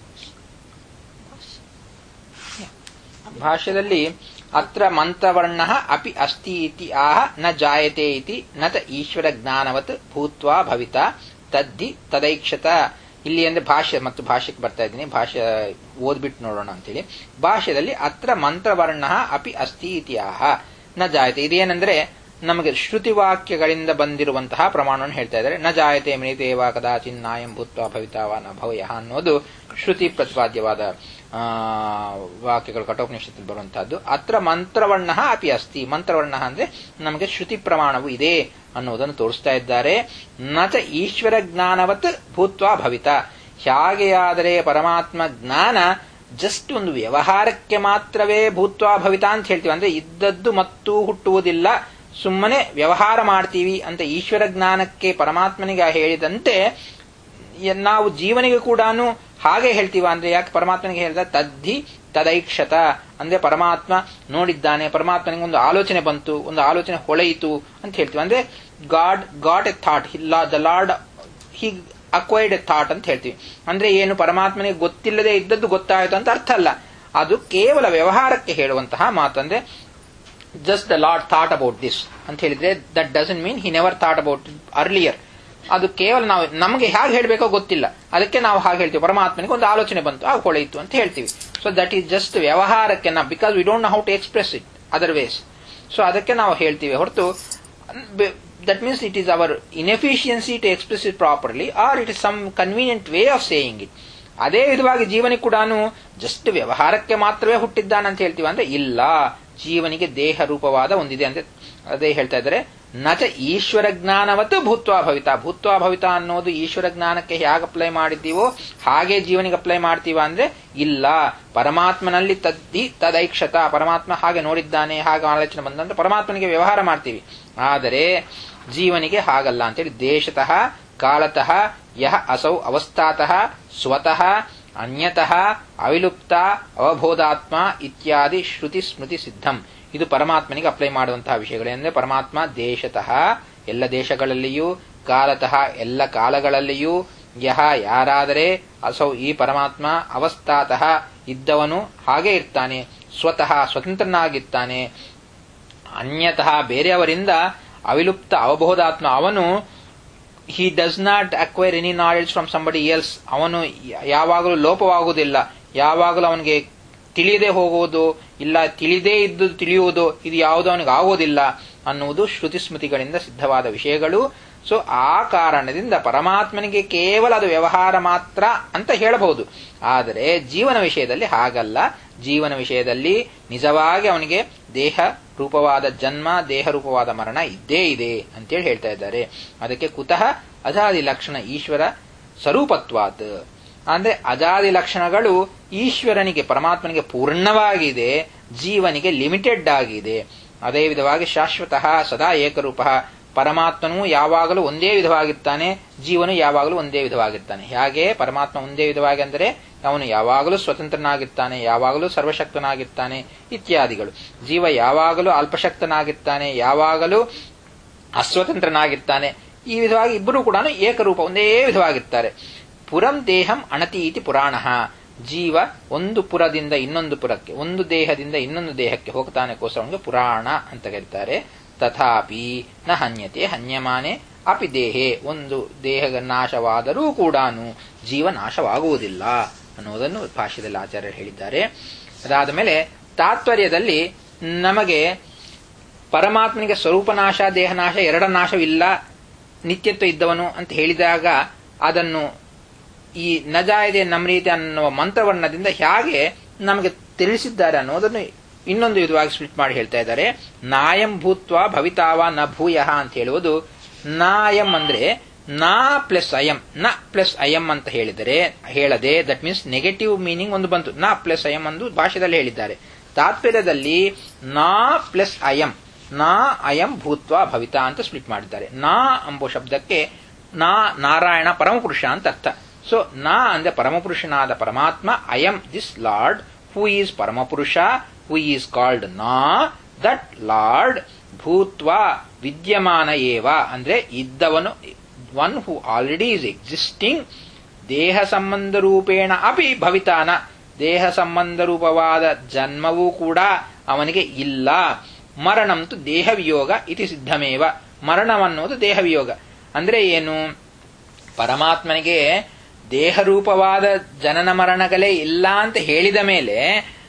ಭಾಷ್ಯದಲ್ಲಿ ಅತ್ರ ಮಂತ್ರವರ್ಣ ಅಪಿ ಅಸ್ತಿ ಇತಿ ಆಹ ನ ಜಾಯತೆ ಇತಿ ನತ ಈಶ್ವರ ಜ್ಞಾನವತ್ ಭೂತ್ವ ಭವಿತ ತದ್ದಿ ತದೈಕ್ಷತ ಇಲ್ಲಿ ಅಂದ್ರೆ ಭಾಷೆ ಮತ್ತು ಭಾಷೆಗೆ ಬರ್ತಾ ಇದ್ದೀನಿ ಭಾಷೆ ಓದ್ಬಿಟ್ಟು ನೋಡೋಣ ಅಂತೇಳಿ ಭಾಷೆಯಲ್ಲಿ ಅತ್ರ ಮಂತ್ರವರ್ಣ ಅಪಿ ಅಸ್ತಿ ಇತಿ ಆಹ ನ ಜಾಯತೆ ಇದೇನೆಂದ್ರೆ ನಮಗೆ ಶ್ರುತಿ ವಾಕ್ಯಗಳಿಂದ ಬಂದಿರುವಂತಹ ಪ್ರಮಾಣವನ್ನು ಹೇಳ್ತಾ ಇದ್ದಾರೆ ನ ಜಾಯತೆ ಮಿನಿತೇವ ಕದಾಚಿನ್ ನಾಯಂ ಭೂತ್ವ ಭವಿತಾವ ನ ಭವಯ ಅನ್ನೋದು ಶ್ರುತಿ ಪ್ರತಿಪಾದ್ಯವಾದ ವಾಕ್ಯಗಳು ಕಠೋಪನಿಷತ್ತಲ್ಲಿ ಬರುವಂತಹದ್ದು ಅತ್ರ ಮಂತ್ರವರ್ಣ ಅಪಿ ಅಸ್ತಿ ಮಂತ್ರವರ್ಣ ಅಂದ್ರೆ ನಮಗೆ ಶ್ರುತಿ ಪ್ರಮಾಣವು ಇದೆ ಅನ್ನುವುದನ್ನು ತೋರಿಸ್ತಾ ಇದ್ದಾರೆ ನಚ ಈಶ್ವರ ಜ್ಞಾನವತ್ ಭೂತ್ವ ಭವಿತ ಹೇಗೆಯಾದರೆ ಪರಮಾತ್ಮ ಜ್ಞಾನ ಜಸ್ಟ್ ಒಂದು ವ್ಯವಹಾರಕ್ಕೆ ಮಾತ್ರವೇ ಭೂತ್ವ ಭವಿತ ಅಂತ ಹೇಳ್ತೀವಿ ಅಂದ್ರೆ ಇದ್ದದ್ದು ಮತ್ತು ಹುಟ್ಟುವುದಿಲ್ಲ ಸುಮ್ಮನೆ ವ್ಯವಹಾರ ಮಾಡ್ತೀವಿ ಅಂತ ಈಶ್ವರ ಜ್ಞಾನಕ್ಕೆ ಪರಮಾತ್ಮನಿಗೆ ಹೇಳಿದಂತೆ ನಾವು ಜೀವನಿಗೆ ಕೂಡ ಹಾಗೆ ಹೇಳ್ತೀವ ಅಂದ್ರೆ ಯಾಕೆ ಪರಮಾತ್ಮನಿಗೆ ಹೇಳಿದ ತದ್ದಿ ತದೈಕ್ಷತ ಅಂದ್ರೆ ಪರಮಾತ್ಮ ನೋಡಿದ್ದಾನೆ ಪರಮಾತ್ಮನಿಗೆ ಒಂದು ಆಲೋಚನೆ ಬಂತು ಒಂದು ಆಲೋಚನೆ ಹೊಳೆಯಿತು ಅಂತ ಹೇಳ್ತೀವಿ ಅಂದ್ರೆ God got a thought the Lord he acquired a thought ಅಂತ ಹೇಳ್ತೀವಿ ಅಂದ್ರೆ ಏನು ಪರಮಾತ್ಮನಿಗೆ ಗೊತ್ತಿಲ್ಲದೆ ಇದ್ದದ್ದು ಗೊತ್ತಾಯಿತು ಅಂತ ಅರ್ಥ ಅಲ್ಲ ಅದು ಕೇವಲ ವ್ಯವಹಾರಕ್ಕೆ ಹೇಳುವಂತಹ ಮಾತಂದ್ರೆ just the Lord thought about this ಅಂತ ಹೇಳಿದ್ರೆ that doesn't mean he never thought about earlier ಅದು ಕೇವಲ ನಾವು ನಮಗೆ ಹೇಗೆ ಹೇಳಬೇಕೋ ಗೊತ್ತಿಲ್ಲ ಅದಕ್ಕೆ ನಾವು ಹಾಗೆ ಹೇಳ್ತೀವಿ ಪರಮಾತ್ಮನಿಗೆ ಒಂದು ಆಲೋಚನೆ ಬಂತು ಆಗ ಹೊಳೆಯಿತು ಅಂತ ಹೇಳ್ತೀವಿ ಸೊ ದಟ್ ಈಸ್ ಜಸ್ಟ್ ವ್ಯವಹಾರಕ್ಕೆ ನಾವು because we don't know how to express it other ways so ಅದಕ್ಕೆ ನಾವು ಹೇಳ್ತೀವಿ ಹೊರತು that means it is our inefficiency to express it properly or it is some convenient way of saying it ಅದೇ ವಿಧವಾಗಿ ಜೀವನಿಗೆ ಕೂಡ ಜಸ್ಟ್ ವ್ಯವಹಾರಕ್ಕೆ ಮಾತ್ರವೇ ಹುಟ್ಟಿದ್ದಾನಂತ ಹೇಳ್ತೀವಿ ಅಂದ್ರೆ ಇಲ್ಲ ಜೀವನಿಗೆ ದೇಹ ರೂಪವಾದ ಒಂದಿದೆ ಅಂತ ಅದೇ ಹೇಳ್ತಾ ಇದ್ದಾರೆ ನಚ ಈಶ್ವರ ಜ್ಞಾನವತ್ತು ಭೂತ್ವಾ ಭವಿತ ಭೂತ್ವಾ ಭವಿತ ಅನ್ನೋದು ಈಶ್ವರ ಜ್ಞಾನಕ್ಕೆ ಹೇಗೆ ಅಪ್ಲೈ ಮಾಡಿದ್ದೀವೋ ಹಾಗೆ ಜೀವನಿಗೆ ಅಪ್ಲೈ ಮಾಡ್ತೀವ ಅಂದ್ರೆ ಇಲ್ಲ ಪರಮಾತ್ಮನಲ್ಲಿ ತದ್ದಿ ತದೈಕ್ಷತ ಪರಮಾತ್ಮ ಹಾಗೆ ನೋಡಿದ್ದಾನೆ ಹಾಗೆ ಆಲೋಚನೆ ಬಂದಂತ ಪರಮಾತ್ಮನಿಗೆ ವ್ಯವಹಾರ ಮಾಡ್ತೀವಿ ಆದರೆ ಜೀವನಿಗೆ ಹಾಗಲ್ಲ ಅಂತೇಳಿ ದೇಶತಃ ಕಾಲತಃ ಯಹ ಅಸೌ ಅವಸ್ಥಾತಃ ಸ್ವತಃ ಅನ್ಯತಃ ಅವಿಲುಪ್ತ ಅವಬೋಧಾತ್ಮ ಇತ್ಯಾದಿ ಶ್ರುತಿ ಸ್ಮೃತಿ ಸಿದ್ಧಂ ಇದು ಪರಮಾತ್ಮನಿಗೆ ಅಪ್ಲೈ ಮಾಡುವಂತಹ ವಿಷಯಗಳು ಅಂದರೆ ಪರಮಾತ್ಮ ದೇಶತಃ ಎಲ್ಲ ದೇಶಗಳಲ್ಲಿಯೂ ಕಾಲತಃ ಎಲ್ಲ ಕಾಲಗಳಲ್ಲಿಯೂ ಯಹ ಯಾರಾದರೆ ಅಸೌ ಈ ಪರಮಾತ್ಮ ಅವಸ್ಥಾತಃ ಇದ್ದವನು ಹಾಗೆ ಇರ್ತಾನೆ ಸ್ವತಃ ಸ್ವತಂತ್ರನಾಗಿರ್ತಾನೆ ಅನ್ಯತಃ ಬೇರೆಯವರಿಂದ ಅವಿಲುಪ್ತ ಅವಬೋಧಾತ್ಮ ಅವನು he does not acquire any knowledge from somebody else ಅವನು ಯಾವಾಗಲೂ ಲೋಪವಾಗುವುದಿಲ್ಲ ಯಾವಾಗಲೂ ಅವನಿಗೆ ತಿಳಿಯದೆ ಹೋಗುವುದು ಇಲ್ಲ ತಿಳಿದೇ ಇದ್ದು ತಿಳಿಯುವುದು ಇದು ಯಾವುದೋ ಅವನಿಗೆ ಆಗೋದಿಲ್ಲ ಅನ್ನುವುದು ಶ್ರುತಿ ಸ್ಮೃತಿಗಳಿಂದ ಸಿದ್ಧವಾದ ವಿಷಯಗಳು ಸೊ ಆ ಕಾರಣದಿಂದ ಪರಮಾತ್ಮನಿಗೆ ಕೇವಲ ಅದು ವ್ಯವಹಾರ ಮಾತ್ರ ಅಂತ ಹೇಳಬಹುದು ಆದರೆ ಜೀವನ ವಿಷಯದಲ್ಲಿ ಹಾಗಲ್ಲ ಜೀವನ ವಿಷಯದಲ್ಲಿ ನಿಜವಾಗಿ ಅವನಿಗೆ ದೇಹ ರೂಪವಾದ ಜನ್ಮ ದೇಹ ರೂಪವಾದ ಮರಣ ಇದ್ದೇ ಇದೆ ಅಂತೇಳಿ ಹೇಳ್ತಾ ಇದ್ದಾರೆ ಅದಕ್ಕೆ ಕುತಃ ಅಜಾದಿ ಲಕ್ಷಣ ಈಶ್ವರ ಸ್ವರೂಪತ್ವಾತ್ ಅಂದ್ರೆ ಅಜಾದಿ ಲಕ್ಷಣಗಳು ಈಶ್ವರನಿಗೆ ಪರಮಾತ್ಮನಿಗೆ ಪೂರ್ಣವಾಗಿದೆ ಜೀವನಿಗೆ ಲಿಮಿಟೆಡ್ ಆಗಿದೆ ಅದೇ ವಿಧವಾಗಿ ಶಾಶ್ವತಃ ಸದಾ ಏಕರೂಪ ಪರಮಾತ್ಮನು ಯಾವಾಗಲೂ ಒಂದೇ ವಿಧವಾಗಿರ್ತಾನೆ ಜೀವನು ಯಾವಾಗಲೂ ಒಂದೇ ವಿಧವಾಗಿರ್ತಾನೆ ಹಾಗೆ ಪರಮಾತ್ಮ ಒಂದೇ ವಿಧವಾಗಿ ಅಂದರೆ ಅವನು ಯಾವಾಗಲೂ ಸ್ವತಂತ್ರನಾಗಿರ್ತಾನೆ ಯಾವಾಗಲೂ ಸರ್ವಶಕ್ತನಾಗಿರ್ತಾನೆ ಇತ್ಯಾದಿಗಳು ಜೀವ ಯಾವಾಗಲೂ ಅಲ್ಪಶಕ್ತನಾಗಿರ್ತಾನೆ ಯಾವಾಗಲೂ ಅಸ್ವತಂತ್ರನಾಗಿರ್ತಾನೆ ಈ ವಿಧವಾಗಿ ಇಬ್ಬರೂ ಕೂಡ ಏಕರೂಪ ಒಂದೇ ವಿಧವಾಗಿರ್ತಾರೆ ಪುರಂ ದೇಹಂ ಅಣತಿ ಇತಿ ಪುರಾಣ ಜೀವ ಒಂದು ಪುರದಿಂದ ಇನ್ನೊಂದು ಪುರಕ್ಕೆ ಒಂದು ದೇಹದಿಂದ ಇನ್ನೊಂದು ದೇಹಕ್ಕೆ ಹೋಗ್ತಾನೆಗೋಸ್ಕರ ಅವನಿಗೆ ಪುರಾಣ ಅಂತ ಕರೀತಾರೆ ತಥಾಪಿ ನ ಹನ್ಯತೆ ಹನ್ಯಮಾನೆ ಅಪಿ ದೇಹೆ ಒಂದು ದೇಹ ನಾಶವಾದರೂ ಕೂಡ ಜೀವ ನಾಶವಾಗುವುದಿಲ್ಲ ಅನ್ನುವುದನ್ನು ಭಾಷ್ಯದಲ್ಲಿ ಆಚಾರ್ಯರು ಹೇಳಿದ್ದಾರೆ ಅದಾದ ಮೇಲೆ ತಾತ್ಪರ್ಯದಲ್ಲಿ ನಮಗೆ ಪರಮಾತ್ಮನಿಗೆ ಸ್ವರೂಪನಾಶ ದೇಹನಾಶ ಎರಡ ನಾಶವಿಲ್ಲ ನಿತ್ಯತ್ವ ಇದ್ದವನು ಅಂತ ಹೇಳಿದಾಗ ಅದನ್ನು ಈ ನಜಾಯದೆ ನಮ್ರೀತೆ ಅನ್ನುವ ಮಂತ್ರವರ್ಣದಿಂದ ಹೇಗೆ ನಮಗೆ ತಿಳಿಸಿದ್ದಾರೆ ಅನ್ನೋದನ್ನು ಇನ್ನೊಂದು ವಿಧವಾಗಿ ಸ್ಪ್ಲಿಟ್ ಮಾಡಿ ಹೇಳ್ತಾ ಇದ್ದಾರೆ ನಾಯಂ ಭೂತ್ವ ಭವಿತಾವ ನ ಭೂಯಃ ಅಂತ ಹೇಳುವುದು ನಾಯಂ ಅಂದ್ರೆ ನಾ ಪ್ಲಸ್ ಅಯಂ ನ ಪ್ಲಸ್ ಅಯಂ ಅಂತ ಹೇಳಿದರೆ ಹೇಳದೆ ದಟ್ ಮೀನ್ಸ್ ನೆಗೆಟಿವ್ ಮೀನಿಂಗ್ ಒಂದು ಬಂತು ನಾ ಪ್ಲಸ್ ಅಯಂ ಒಂದು ಭಾಷೆದಲ್ಲಿ ಹೇಳಿದ್ದಾರೆ ತಾತ್ಪರ್ಯದಲ್ಲಿ ನಾ ಪ್ಲಸ್ ಅಯಂ ನಾ ಅಯಂ ಭೂತ್ವ ಭವಿತಾ ಅಂತ ಸ್ಪ್ಲಿಟ್ ಮಾಡಿದ್ದಾರೆ ನಾ ಎಂಬ ಶಬ್ದಕ್ಕೆ ನಾ ನಾರಾಯಣ ಪರಮಪುರುಷ ಅಂತ ಅರ್ಥ ಸೊ ನಾ ಅಂದ್ರೆ ಪರಮಪುರುಷನಾದ ಪರಮಾತ್ಮ ಅಯಂ ದಿಸ್ ಲಾರ್ಡ್ ಹೂ ಈಸ್ ಪರಮಪುರುಷ ಹೂ ಈಸ್ ಕಾಲ್ಡ್ ನಾ ದಟ್ ಲಾರ್ಡ್ ಭೂತ್ವ ವಿದ್ಯಮಾನ ಏವ ಅಂದ್ರೆ ಇದ್ದವನು one who already is existing ದೇಹ ಸಂಬಂಧ ರೂಪೇಣ ಅಪಿ ಭವಿತಾನ ದೇಹ ಸಂಬಂಧ ರೂಪವಾದ ಜನ್ಮವೂ ಕೂಡ ಅವನಿಗೆ ಇಲ್ಲ ಮರಣಂತು ದೇಹ ವಿಯೋಗ ಇತಿ ಸಿದ್ಧಮೇವ ಮರಣವನ್ನುವುದು ದೇಹ ವಿಯೋಗ ಅಂದ್ರೆ ಏನು ಪರಮಾತ್ಮನಿಗೆ ದೇಹರೂಪವಾದ ಜನನ ಮರಣಗಳೇ ಇಲ್ಲ ಅಂತ ಹೇಳಿದ ಮೇಲೆ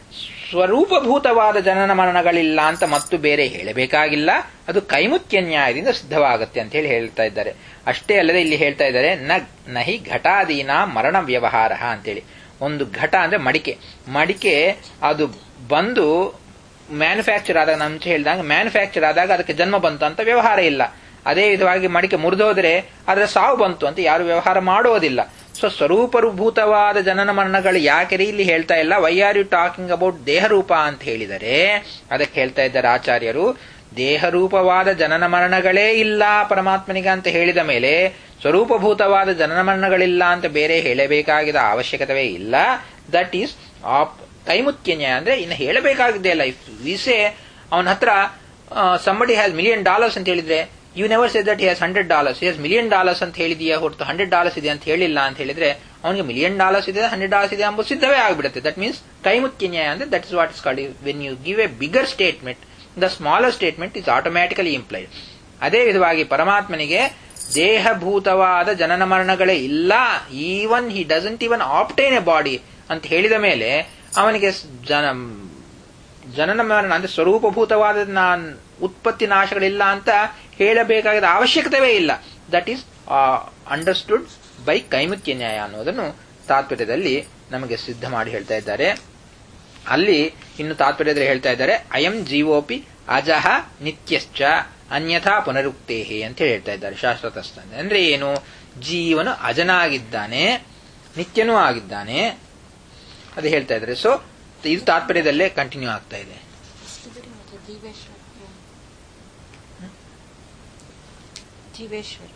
ಸ್ವರೂಪಭೂತವಾದ ಜನನ ಮರಣಗಳಿಲ್ಲ ಅಂತ ಮತ್ತು ಬೇರೆ ಹೇಳಬೇಕಾಗಿಲ್ಲ ಅದು ಕೈಮುತ್ಯ ನ್ಯಾಯದಿಂದ ಸಿದ್ಧವಾಗುತ್ತೆ ಅಂತ ಹೇಳಿ ಹೇಳ್ತಾ ಇದ್ದಾರೆ ಅಷ್ಟೇ ಅಲ್ಲದೆ ಇಲ್ಲಿ ಹೇಳ್ತಾ ಇದ್ದಾರೆ ನ ನಹಿ ಘಟಾದೀನ ಮರಣ ವ್ಯವಹಾರ ಅಂತೇಳಿ ಒಂದು ಘಟ ಅಂದ್ರೆ ಮಡಿಕೆ ಮಡಿಕೆ ಅದು ಬಂದು ಮ್ಯಾನುಫ್ಯಾಕ್ಚರ್ ಆದಾಗ ನಮ್ಮ ಹೇಳಿದಾಗ ಮ್ಯಾನುಫ್ಯಾಕ್ಚರ್ ಆದಾಗ ಅದಕ್ಕೆ ಜನ್ಮ ಬಂತು ಅಂತ ವ್ಯವಹಾರ ಇಲ್ಲ ಅದೇ ವಿಧವಾಗಿ ಮಡಿಕೆ ಮುರಿದೋದ್ರೆ ಅದರ ಸಾವು ಬಂತು ಅಂತ ಯಾರು ವ್ಯವಹಾರ ಮಾಡುವುದಿಲ್ಲ ಸೊ ಸ್ವರೂಪಭೂತವಾದ ಜನನ ಮರಣಗಳು ಯಾಕೆ ಇಲ್ಲಿ ಹೇಳ್ತಾ ಇಲ್ಲ why are you talking about ದೇಹರೂಪ ಅಂತ ಹೇಳಿದರೆ ಅದಕ್ಕೆ ಹೇಳ್ತಾ ಇದ್ದಾರೆ ಆಚಾರ್ಯರು ದೇಹರೂಪವಾದ ಜನನ ಮರಣಗಳೇ ಇಲ್ಲ ಪರಮಾತ್ಮನಿಗೆ ಅಂತ ಹೇಳಿದ ಮೇಲೆ ಸ್ವರೂಪಭೂತವಾದ ಜನನ ಮರಣಗಳಿಲ್ಲ ಅಂತ ಬೇರೆ ಹೇಳಬೇಕಾಗಿದ ಅವಶ್ಯಕತೆ ಇಲ್ಲ ದಟ್ ಈಸ್ ಆಪ್ ಕೈಮುತ್ಯ ನ್ಯಾಯ ಅಂದ್ರೆ ಇನ್ನು ಹೇಳಬೇಕಾಗಿದೆ ಅಲ್ಲ ಇಫ್ ವಿಸೆ ಅವನ ಹತ್ರ ಸಂಬಡಿ ಹ್ಯಾಸ್ ಮಿಲಿಯನ್ ಡಾಲರ್ಸ್ ಅಂತ ಹೇಳಿದ್ರೆ you never say that has hundred dollars has million dollars ಅಂತ ಹೇಳಿದೆಯಾ ಹೊರತು ಹಂಡ್ರೆಡ್ ಡಾಲರ್ಸ್ ಇದೆ ಅಂತ ಹೇಳಿಲ್ಲ ಅಂತ ಹೇಳಿದ್ರೆ ಅವನಿಗೆ ಮಿಲಿಯನ್ ಡಾಲರ್ಸ್ ಇದೆ ಹಂಡ್ರೆಡ್ ಡಾಲರ್ಸ್ ಇದೆ ಎಂಬುದು ಸಿದ್ಧವೇ ಆಗಿಬಿಡುತ್ತೆ ದಟ್ ಮೀನ್ಸ್ ಕೈಮುಖ್ಯ ನ್ಯಾಯ ಅಂದ್ರೆ that is what is called when you give a bigger statement the smaller statement is automatically implied ಅದೇ ವಿಧವಾಗಿ ಪರಮಾತ್ಮನಿಗೆ ದೇಹಭೂತವಾದ ಜನನ ಮರಣಗಳೇ ಇಲ್ಲ even he doesn't even obtain a body ಅಂತ ಹೇಳಿದ ಮೇಲೆ ಅವನಿಗೆ ಜನ ಜನನ ಮರಣ ಅಂದ್ರೆ ಸ್ವರೂಪಭೂತವಾದ ಉತ್ಪತ್ತಿ ನಾಶಗಳಿಲ್ಲ ಅಂತ ಹೇಳಬೇಕಾದ ಅವಶ್ಯಕತೆವೇ ಇಲ್ಲ ದಟ್ ಈಸ್ ಅಂಡರ್ಸ್ಟುಡ್ ಬೈ ಕೈಮುಖ್ಯ ನ್ಯಾಯ ಅನ್ನೋದನ್ನು ತಾತ್ಪರ್ಯದಲ್ಲಿ ನಮಗೆ ಸಿದ್ಧ ಮಾಡಿ ಹೇಳ್ತಾ ಇದ್ದಾರೆ ಅಲ್ಲಿ ಇನ್ನು ತಾತ್ಪರ್ಯದಲ್ಲಿ ಹೇಳ್ತಾ ಇದ್ದಾರೆ ಅಯಂ ಜೀವೋಪಿ ಅಜಹ ನಿತ್ಯಶ್ಚ ಅನ್ಯಥಾ ಪುನರುಕ್ತೇಹೆ ಅಂತ ಹೇಳ್ತಾ ಇದ್ದಾರೆ ಶಾಸ್ತ್ರತಸ್ಥ ಅಂದ್ರೆ ಏನು ಜೀವನು ಅಜನಾಗಿದ್ದಾನೆ ನಿತ್ಯನೂ ಆಗಿದ್ದಾನೆ ಅದು ಹೇಳ್ತಾ ಇದ್ದಾರೆ ಸೊ ಇದು ತಾತ್ಪರ್ಯದಲ್ಲೇ ಕಂಟಿನ್ಯೂ ಆಗ್ತಾ ಇದೆ ಜೀವೇಶ್ವರ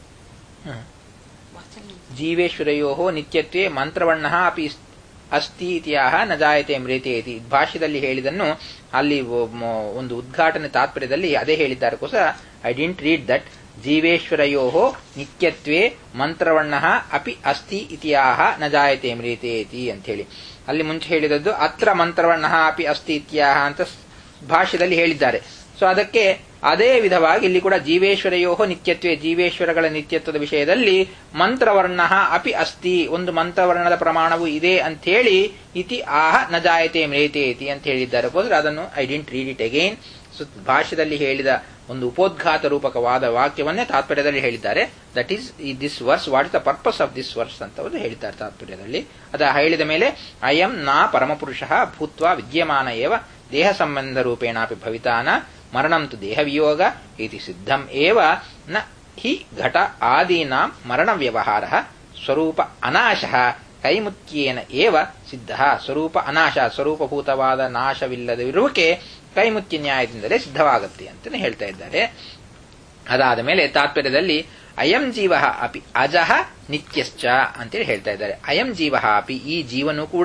ಜೀವೇಶ್ವರಯೋ ನಿತ್ಯತ್ವೇ ಮಂತ್ರವರ್ಣ ಅಪಿ ಅಸ್ತಿ ಇತಿಯಾಹ ನ ಜಾಯತೆ ಮ್ರೇತೆ ಇತಿ ಭಾಷ್ಯದಲ್ಲಿ ಹೇಳಿದನ್ನು ಅಲ್ಲಿ ಒಂದು ಉದ್ಘಾಟನೆ ತಾತ್ಪರ್ಯದಲ್ಲಿ ಅದೇ ಹೇಳಿದ್ದಾರಕ್ಕೋಸ್ಕರ ಐ ಡಿಂಟ್ ರೀಡ್ ದಟ್ ಜೀವೇಶ್ವರಯೋ ನಿತ್ಯತ್ವೇ ಮಂತ್ರವರ್ಣ ಅಪಿ ಅಸ್ತಿ ಇತಿಯಾಹ ನ ಜಾಯತೆ ಮ್ರೇತೆ ಇತಿ ಅಂತ ಹೇಳಿ ಅಲ್ಲಿ ಮುಂಚೆ ಹೇಳಿದದ್ದು ಅತ್ರ ಮಂತ್ರವರ್ಣ ಅಪಿ ಅಸ್ತಿ ಇತ್ಯಾಹ ಅಂತ ಭಾಷ್ಯದಲ್ಲಿ ಹೇಳಿದ್ದಾರೆ ಸೊ ಅದಕ್ಕೆ ಅದೇ ವಿಧವಾಗಿ ಇಲ್ಲಿ ಕೂಡ ಜೀವೇಶ್ವರಯೋ ನಿತ್ಯತ್ವೇ ಜೀವೇಶ್ವರಗಳ ನಿತ್ಯತ್ವದ ವಿಷಯದಲ್ಲಿ ಮಂತ್ರವರ್ಣ ಅಪಿ ಅಸ್ತಿ ಒಂದು ಮಂತ್ರವರ್ಣದ ಪ್ರಮಾಣವು ಇದೆ ಅಂತ ಹೇಳಿ ಇತಿ ಆಹ ನ ಜಾಯತೆ ಮ್ರೇತೆ ಇತಿ ಅಂತ ಹೇಳಿದ್ದಾರೆ ಹೋದ್ರೆ ಅದನ್ನು I didn't read it again so ಭಾಷ್ಯದಲ್ಲಿ ಹೇಳಿದ ಒಂದು ಉಪೋದ್ಘಾತ ರೂಪಕವಾದ ವಾಕ್ಯವನ್ನೇ ತಾತ್ಪರ್ಯದಲ್ಲಿ ಹೇಳಿದ್ದಾರೆ that is this verse what is the purpose of this verse ಅಂತ ಹೇಳಿದ್ದಾರೆ ತಾತ್ಪರ್ಯದಲ್ಲಿ ಅದ ಹೇಳಿದ ಮೇಲೆ ಅಯಂ ನಾ ಪರಮಪುರುಷ ಭೂತ್ವ ವಿದ್ಯಮಾನ ಏವ ದೇಹ ಸಂಬಂಧ ರೂಪೇಣಾಪಿ ಭವಿತಾನ ಮರಣಂ ತು ದೇಹವಿಯೋಗ ಇತಿ ಸಿದ್ಧಂ ಏವ ನ ಹಿ ಘಟ ಆದೀನಾಂ ಮರಣ ವ್ಯವಹಾರ ಸ್ವರೂಪ ಅನಾಶಃ ಕೈಮುತ್ಯೇನ ಏವ ಸಿದ್ಧ ಸ್ವರೂಪ ಅನಾಶ ಸ್ವರೂಪಭೂತವಾದ ನಾಶವಿಲ್ಲದಿರುವಿಕೆ ಕೈಮುತ್ಯ ನ್ಯಾಯದಿಂದಲೇ ಸಿದ್ಧವಾಗುತ್ತೆ ಅಂತ ಹೇಳ್ತಾ ಇದ್ದಾರೆ ಅದಾದ ಮೇಲೆ ತಾತ್ಪರ್ಯದಲ್ಲಿ ಅಯಂ ಜೀವ ಅಪಿ ಅಜಃ ನಿತ್ಯಶ್ಚ ಅಂತೇಳಿ ಹೇಳ್ತಾ ಇದ್ದಾರೆ ಅಯಂ ಜೀವ ಅಪಿ ಈ ಜೀವನು ಕೂಡ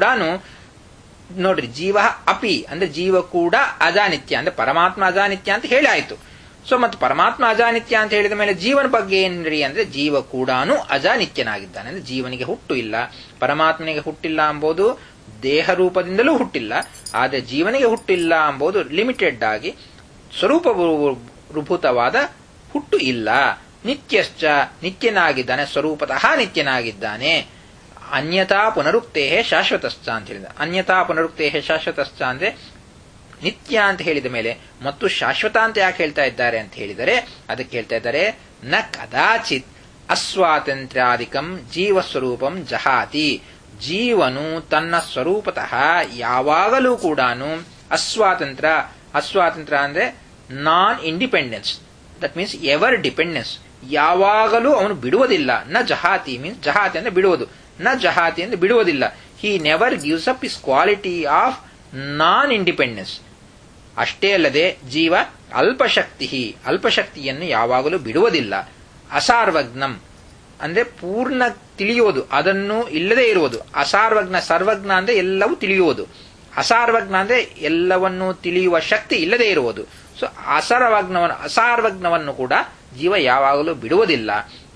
ನೋಡ್ರಿ ಜೀವ ಅಪಿ ಅಂದ್ರೆ ಜೀವ ಕೂಡ ಅಜಾನಿತ್ಯ ಅಂದ್ರೆ ಪರಮಾತ್ಮ ಅಜಾನಿತ್ಯ ಅಂತ ಹೇಳಿ ಆಯ್ತು ಸೊ ಮತ್ತು ಪರಮಾತ್ಮ ಅಜಾನಿತ್ಯ ಅಂತ ಹೇಳಿದ ಮೇಲೆ ಜೀವನ ಬಗ್ಗೆ ಏನ್ರಿ ಅಂದ್ರೆ ಜೀವ ಕೂಡ ಅಜಾನಿತ್ಯನಾಗಿದ್ದಾನೆ ಅಂದ್ರೆ ಜೀವನಿಗೆ ಹುಟ್ಟು ಇಲ್ಲ ಪರಮಾತ್ಮನಿಗೆ ಹುಟ್ಟಿಲ್ಲ ಎಂಬುದು ದೇಹ ರೂಪದಿಂದಲೂ ಹುಟ್ಟಿಲ್ಲ ಆದರೆ ಜೀವನಿಗೆ ಹುಟ್ಟಿಲ್ಲ ಎಂಬುದು ಲಿಮಿಟೆಡ್ ಆಗಿ ಸ್ವರೂಪ ರೂಭೂತವಾದ ಹುಟ್ಟು ಇಲ್ಲ ನಿತ್ಯಶ್ಚ ನಿತ್ಯನಾಗಿದ್ದಾನೆ ಸ್ವರೂಪತಃ ನಿತ್ಯನಾಗಿದ್ದಾನೆ ಅನ್ಯತಾ ಪುನರುಕ್ತೇ ಶಾಶ್ವತಶ್ಚ ಅಂತ ಹೇಳಿದ ಅನ್ಯತಾ ಪುನರುಕ್ತೇ ಶಾಶ್ವತಶ್ಚ ಅಂದ್ರೆ ನಿತ್ಯ ಅಂತ ಹೇಳಿದ ಮೇಲೆ ಮತ್ತು ಶಾಶ್ವತ ಅಂತ ಯಾಕೆ ಹೇಳ್ತಾ ಇದ್ದಾರೆ ಅಂತ ಹೇಳಿದರೆ ಅದಕ್ಕೆ ಹೇಳ್ತಾ ಇದ್ದಾರೆ ನ ಕದಾಚಿತ್ ಅಸ್ವಾತಂತ್ರ್ಯಾಧಿಕಂ ಜೀವಸ್ವರೂಪಂ ಜಹಾತಿ ಜೀವನು ತನ್ನ ಸ್ವರೂಪತಃ ಯಾವಾಗಲೂ ಕೂಡ ಅಸ್ವಾತಂತ್ರ್ಯ ಅಸ್ವಾತಂತ್ರ್ಯ ಅಂದ್ರೆ non independence that means ever dependence ಯಾವಾಗಲೂ ಅವನು ಬಿಡುವುದಿಲ್ಲ ನ ಜಹಾತಿ ಮೀನ್ಸ್ ಜಹಾತಿ ಅಂದ್ರೆ ಬಿಡುವುದು ನ ಜಹಾತಿ ಅಂದ್ರೆ ಬಿಡುವುದಿಲ್ಲ he never gives up his quality of non independence ಅಷ್ಟೇ ಅಲ್ಲದೆ ಜೀವ ಅಲ್ಪಶಕ್ತಿ ಅಲ್ಪಶಕ್ತಿಯನ್ನು ಯಾವಾಗಲೂ ಬಿಡುವುದಿಲ್ಲ ಅಸಾರ್ವಜ್ಞಂ ಅಂದ್ರೆ ಪೂರ್ಣ ತಿಳಿಯೋದು ಅದನ್ನು ಇಲ್ಲದೆ ಇರುವುದು ಅಸಾರ್ವಜ್ಞ ಸರ್ವಜ್ಞ ಅಂದ್ರೆ ಎಲ್ಲವೂ ತಿಳಿಯುವುದು ಅಸಾರ್ವಜ್ಞ ಅಂದ್ರೆ ಎಲ್ಲವನ್ನೂ ತಿಳಿಯುವ ಶಕ್ತಿ ಇಲ್ಲದೆ ಇರುವುದು ಸೊ ಅಸರ್ವಜ್ಞವನ್ನು ಅಸಾರ್ವಜ್ಞವನ್ನು ಕೂಡ ಜೀವ ಯಾವಾಗಲೂ ಬಿಡುವುದಿಲ್ಲ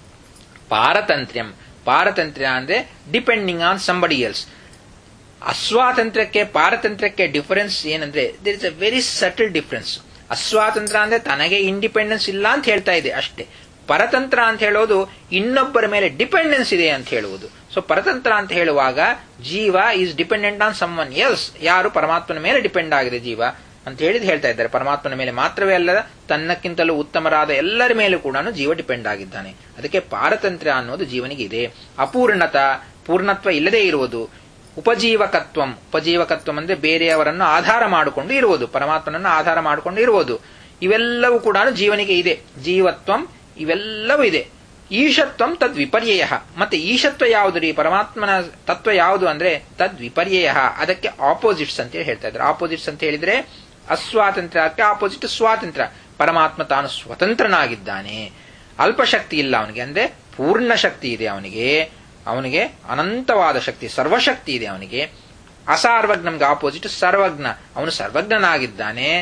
ಪಾರತಂತ್ರ್ಯಂ ಪಾರತಂತ್ರ್ಯ ಅಂದ್ರೆ ಡಿಪೆಂಡಿಂಗ್ ಆನ್ ಸಂಬಡಿ ಎಲ್ಸ್ ಅಸ್ವಾತಂತ್ರ್ಯಕ್ಕೆ ಪಾರತಂತ್ರ್ಯಕ್ಕೆ ಡಿಫರೆನ್ಸ್ ಏನಂದ್ರೆ there is a very subtle difference ಅಸ್ವಾತಂತ್ರ್ಯ ಅಂದ್ರೆ ತನಗೆ ಇಂಡಿಪೆಂಡೆನ್ಸ್ ಇಲ್ಲ ಅಂತ ಹೇಳ್ತಾ ಇದೆ ಅಷ್ಟೇ ಪರತಂತ್ರ ಅಂತ ಹೇಳೋದು ಇನ್ನೊಬ್ಬರ ಮೇಲೆ ಡಿಪೆಂಡೆನ್ಸ್ ಇದೆ ಅಂತ ಹೇಳುವುದು ಸೊ ಪರತಂತ್ರ ಅಂತ ಹೇಳುವಾಗ ಜೀವ is dependent on someone else ಯಾರು ಪರಮಾತ್ಮನ ಮೇಲೆ ಡಿಪೆಂಡ್ ಆಗಿದೆ ಜೀವ ಅಂತ ಹೇಳಿದ್ ಹೇಳ್ತಾ ಇದ್ದಾರೆ ಪರಮಾತ್ಮನ ಮೇಲೆ ಮಾತ್ರವೇ ಅಲ್ಲದ ತನ್ನಕ್ಕಿಂತಲೂ ಉತ್ತಮರಾದ ಎಲ್ಲರ ಮೇಲೂ ಕೂಡ ಜೀವ ಡಿಪೆಂಡ್ ಆಗಿದ್ದಾನೆ ಅದಕ್ಕೆ ಪಾರತಂತ್ರ್ಯ ಅನ್ನೋದು ಜೀವನಿಗೆ ಇದೆ ಅಪೂರ್ಣತ ಪೂರ್ಣತ್ವ ಇಲ್ಲದೇ ಇರುವುದು ಉಪಜೀವಕತ್ವಂ ಉಪಜೀವಕತ್ವಂ ಅಂದ್ರೆ ಬೇರೆಯವರನ್ನು ಆಧಾರ ಮಾಡಿಕೊಂಡು ಇರುವುದು ಪರಮಾತ್ಮನನ್ನು ಆಧಾರ ಮಾಡಿಕೊಂಡು ಇರುವುದು ಇವೆಲ್ಲವೂ ಕೂಡ ಜೀವನಿಗೆ ಇದೆ ಜೀವತ್ವಂ ಇವೆಲ್ಲವೂ ಇದೆ ಈಶತ್ವಂ ತದ್ ವಿಪರ್ಯಯ ಮತ್ತೆ ಈಶತ್ವ ಯಾವುದು ರೀ ಪರಮಾತ್ಮನ ತತ್ವ ಯಾವುದು ಅಂದ್ರೆ ತದ್ ವಿಪರ್ಯಯ ಅದಕ್ಕೆ ಆಪೋಸಿಟ್ಸ್ ಅಂತ ಹೇಳ್ತಾ ಇದ್ದಾರೆ ಆಪೋಸಿಟ್ಸ್ ಅಂತ ಹೇಳಿದ್ರೆ ಅಸ್ವಾತಂತ್ರ್ಯಕ್ಕೆ ಆಪೋಸಿಟ್ ಸ್ವಾತಂತ್ರ್ಯ ಪರಮಾತ್ಮ ತಾನು ಸ್ವತಂತ್ರನಾಗಿದ್ದಾನೆ ಅಲ್ಪಶಕ್ತಿ ಇಲ್ಲ ಅವನಿಗೆ ಅಂದ್ರೆ ಪೂರ್ಣ ಶಕ್ತಿ ಇದೆ ಅವನಿಗೆ ಅವನಿಗೆ ಅನಂತವಾದ ಶಕ್ತಿ ಸರ್ವಶಕ್ತಿ ಇದೆ ಅವನಿಗೆ ಅಸಾರ್ವಜ್ಞಂಗೆ ಆಪೋಸಿಟ್ ಸರ್ವಜ್ಞ ಅವನು ಸರ್ವಜ್ಞನಾಗಿದ್ದಾನೆ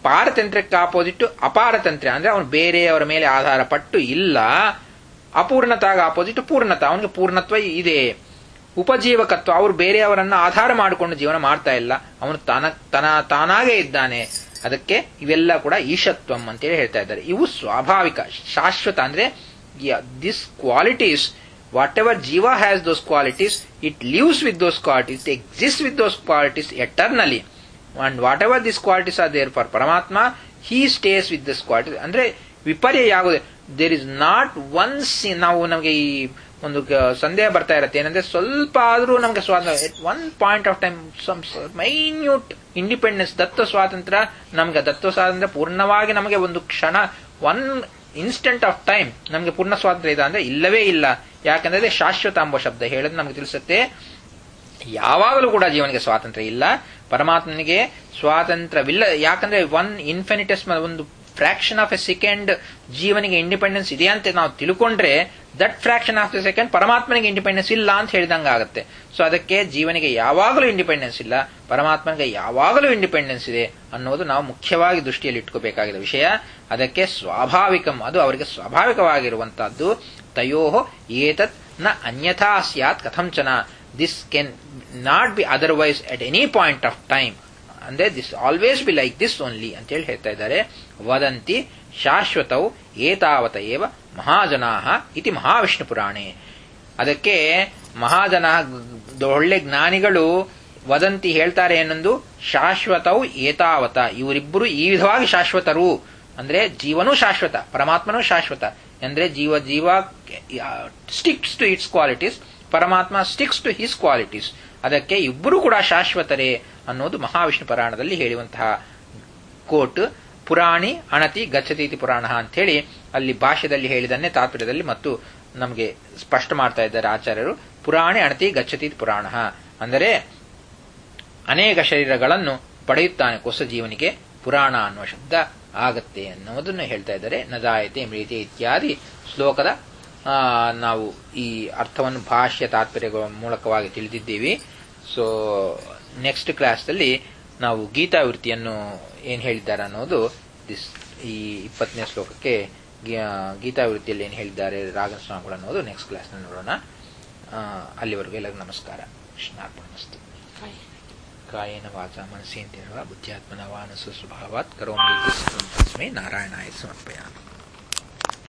ಪಾರತಂತ್ರ್ಯಕ್ಕೆ ಆಪೋಸಿಟ್ ಅಪಾರತಂತ್ರ್ಯ ಅಂದ್ರೆ ಅವನು ಬೇರೆಯವರ ಮೇಲೆ ಆಧಾರ ಪಟ್ಟು ಇಲ್ಲ ಅಪೂರ್ಣತಾಗ ಆಪೋಸಿಟ್ ಪೂರ್ಣತ ಅವನಿಗೆ ಪೂರ್ಣತ್ವ ಇದೆ ಉಪಜೀವಕತ್ವ ಅವರು ಬೇರೆಯವರನ್ನ ಆಧಾರ ಮಾಡಿಕೊಂಡು ಜೀವನ ಮಾಡ್ತಾ ಇಲ್ಲ ಅವನು ತಾನ ತನ ತಾನಾಗೇ ಇದ್ದಾನೆ ಅದಕ್ಕೆ ಇವೆಲ್ಲ ಕೂಡ ಈಶತ್ವಂ ಅಂತೇಳಿ ಹೇಳ್ತಾ ಇದ್ದಾರೆ ಇವು ಸ್ವಾಭಾವಿಕ ಶಾಶ್ವತ ಅಂದ್ರೆ ದಿಸ್ ಕ್ವಾಲಿಟೀಸ್ ವಾಟ್ ಎವರ್ ಜೀವ has those qualities it lives with those qualities exist with those qualities eternally and whatever this qualities are there for ಪರಮಾತ್ಮ he stays with this qualities ಅಂದ್ರೆ ವಿಪರ್ಯ ಯಾವುದು ದೇರ್ ಇಸ್ ನಾಟ್ ಒನ್ಸ್ ನಾವು ನಮಗೆ ಈ ಒಂದು ಸಂದೇಹ ಬರ್ತಾ ಇರುತ್ತೆ ಏನಂದ್ರೆ ಸ್ವಲ್ಪ ಆದ್ರೂ ನಮಗೆ ಸ್ವಾತಂತ್ರ್ಯ one point of time some minute independence ದತ್ತ ಸ್ವಾತಂತ್ರ್ಯ ನಮಗೆ ದತ್ತ ಸ್ವಾತಂತ್ರ್ಯ ಪೂರ್ಣವಾಗಿ ನಮಗೆ ಒಂದು ಕ್ಷಣ ಒನ್ ಇನ್ಸ್ಟೆಂಟ್ ಆಫ್ ಟೈಮ್ ನಮಗೆ ಪೂರ್ಣ ಸ್ವಾತಂತ್ರ್ಯ ಇದೆ ಅಂದ್ರೆ ಇಲ್ಲವೇ ಇಲ್ಲ ಯಾಕಂದ್ರೆ ಶಾಶ್ವತ ಎಂಬ ಶಬ್ದ ಹೇಳೋದು ನಮಗೆ ತಿಳಿಸುತ್ತೆ ಯಾವಾಗಲೂ ಕೂಡ ಜೀವನಿಗೆ ಸ್ವಾತಂತ್ರ್ಯ ಇಲ್ಲ ಪರಮಾತ್ಮನಿಗೆ ಸ್ವಾತಂತ್ರ್ಯವಿಲ್ಲ ಯಾಕಂದ್ರೆ ಒನ್ ಇನ್ಫಿನಿಟಸ್ ಒಂದು ಫ್ರಾಕ್ಷನ್ ಆಫ್ ಎ ಸೆಕೆಂಡ್ ಜೀವನಿಗೆ ಇಂಡಿಪೆಂಡೆನ್ಸ್ ಇದೆ ಅಂತ ನಾವು ತಿಳ್ಕೊಂಡ್ರೆ that fraction of a second ಪರಮಾತ್ಮನಿಗೆ ಇಂಡಿಪೆಂಡೆನ್ಸ್ ಇಲ್ಲ ಅಂತ ಹೇಳಿದಂಗ ಆಗುತ್ತೆ ಸೊ ಅದಕ್ಕೆ ಜೀವನಿಗೆ ಯಾವಾಗಲೂ ಇಂಡಿಪೆಂಡೆನ್ಸ್ ಇಲ್ಲ ಪರಮಾತ್ಮನಿಗೆ ಯಾವಾಗಲೂ ಇಂಡಿಪೆಂಡೆನ್ಸ್ ಇದೆ ಅನ್ನೋದು ನಾವು ಮುಖ್ಯವಾಗಿ ದೃಷ್ಟಿಯಲ್ಲಿ ಇಟ್ಕೋಬೇಕಾಗಿದ್ದ ವಿಷಯ ಅದಕ್ಕೆ ಸ್ವಾಭಾವಿಕಂ ಅದು ಅವರಿಗೆ ಸ್ವಾಭಾವಿಕವಾಗಿರುವಂತಹದ್ದು ತಯೋ ಏತತ್ ನ ಅನ್ಯಥಾ ಸ್ಯಾತ್ ಕಥಂಚನ this can not be otherwise at any point of time ಅಂದ್ರೆ this always be like this only ಅಂತ ಹೇಳಿ ಹೇಳ್ತಾ ಇದ್ದಾರೆ ವದಂತಿ ಶಾಶ್ವತವು ಏತಾವತ ಏವ ಮಹಾಜನಾ ಇತಿ ಮಹಾವಿಷ್ಣು ಪುರಾಣೆ ಅದಕ್ಕೆ ಮಹಾಜನ ಒಳ್ಳೆ ಜ್ಞಾನಿಗಳು ವದಂತಿ ಹೇಳ್ತಾರೆ ಏನೊಂದು ಶಾಶ್ವತವು ಏತಾವತ ಇವರಿಬ್ಬರು ಈ ವಿಧವಾಗಿ ಶಾಶ್ವತರು ಅಂದ್ರೆ ಜೀವನೂ ಶಾಶ್ವತ ಪರಮಾತ್ಮನೂ ಶಾಶ್ವತ ಅಂದ್ರೆ ಜೀವ ಜೀವ ಸ್ಟಿಕ್ಸ್ ಟು ಇಟ್ಸ್ ಕ್ವಾಲಿಟೀಸ್ ಪರಮಾತ್ಮ ಸ್ಟಿಕ್ಸ್ ಟು ಹಿಸ್ ಕ್ವಾಲಿಟೀಸ್ ಅದಕ್ಕೆ ಇಬ್ಬರು ಕೂಡ ಶಾಶ್ವತರೇ ಅನ್ನೋದು ಮಹಾವಿಷ್ಣು ಪುರಾಣದಲ್ಲಿ ಹೇಳುವಂತಹ ಕೋಟ್ ಪುರಾಣಿ ಅಣತಿ ಗಚ್ಚತೀತಿ ಪುರಾಣ ಅಂತ ಹೇಳಿ ಅಲ್ಲಿ ಭಾಷ್ಯದಲ್ಲಿ ಹೇಳಿದನ್ನೇ ತಾತ್ಪರ್ಯದಲ್ಲಿ ಮತ್ತು ನಮಗೆ ಸ್ಪಷ್ಟ ಮಾಡ್ತಾ ಇದ್ದಾರೆ ಆಚಾರ್ಯರು ಪುರಾಣಿ ಅಣತಿ ಗಚ್ಚತೀತಿ ಪುರಾಣ ಅಂದರೆ ಅನೇಕ ಶರೀರಗಳನ್ನು ಪಡೆಯುತ್ತಾನೆ ಹೊಸ ಜೀವನಿಗೆ ಪುರಾಣ ಅನ್ನುವ ಶಬ್ದ ಆಗತ್ತೆ ಅನ್ನೋದನ್ನು ಹೇಳ್ತಾ ಇದ್ದಾರೆ ನಜಾಯತೆ ಮ್ರೀತಿ ಇತ್ಯಾದಿ ಶ್ಲೋಕದ ನಾವು ಈ ಅರ್ಥವನ್ನು ಭಾಷ್ಯ ತಾತ್ಪರ್ಯಗಳ ಮೂಲಕವಾಗಿ ತಿಳಿದಿದ್ದೀವಿ ಸೊ ನೆಕ್ಸ್ಟ್ ಕ್ಲಾಸ್ನಲ್ಲಿ ನಾವು ಗೀತಾವೃತ್ತಿಯನ್ನು ಏನು ಹೇಳಿದ್ದಾರೆ ಅನ್ನೋದು ದಿಸ್ ಈ ಇಪ್ಪತ್ತನೇ ಶ್ಲೋಕಕ್ಕೆ ಗೀತಾವೃತ್ತಿಯಲ್ಲಿ ಏನು ಹೇಳಿದ್ದಾರೆ ರಾಗನ ಸ್ವಾಮಿಗಳು ಅನ್ನೋದು ನೆಕ್ಸ್ಟ್ ಕ್ಲಾಸ್ನಲ್ಲಿ ನೋಡೋಣ ಅಲ್ಲಿವರೆಗೂ ಎಲ್ಲರಿಗೂ ನಮಸ್ಕಾರ ಕೃಷ್ಣಾರ್ಪಣಮಸ್ತು ಕಾಯೇನ ವಾಚ ಮನಸ್ಸೇಂದ್ರಿಯ ಬುದ್ಧ್ಯಾತ್ಮನ ವಾನಸು ಸ್ವಭಾವಾತ್ ಕರೋಮಿ ತಸ್ಮೈ ನಾರಾಯಣಾಯ ಸಮರ್ಪಯಾಮಿ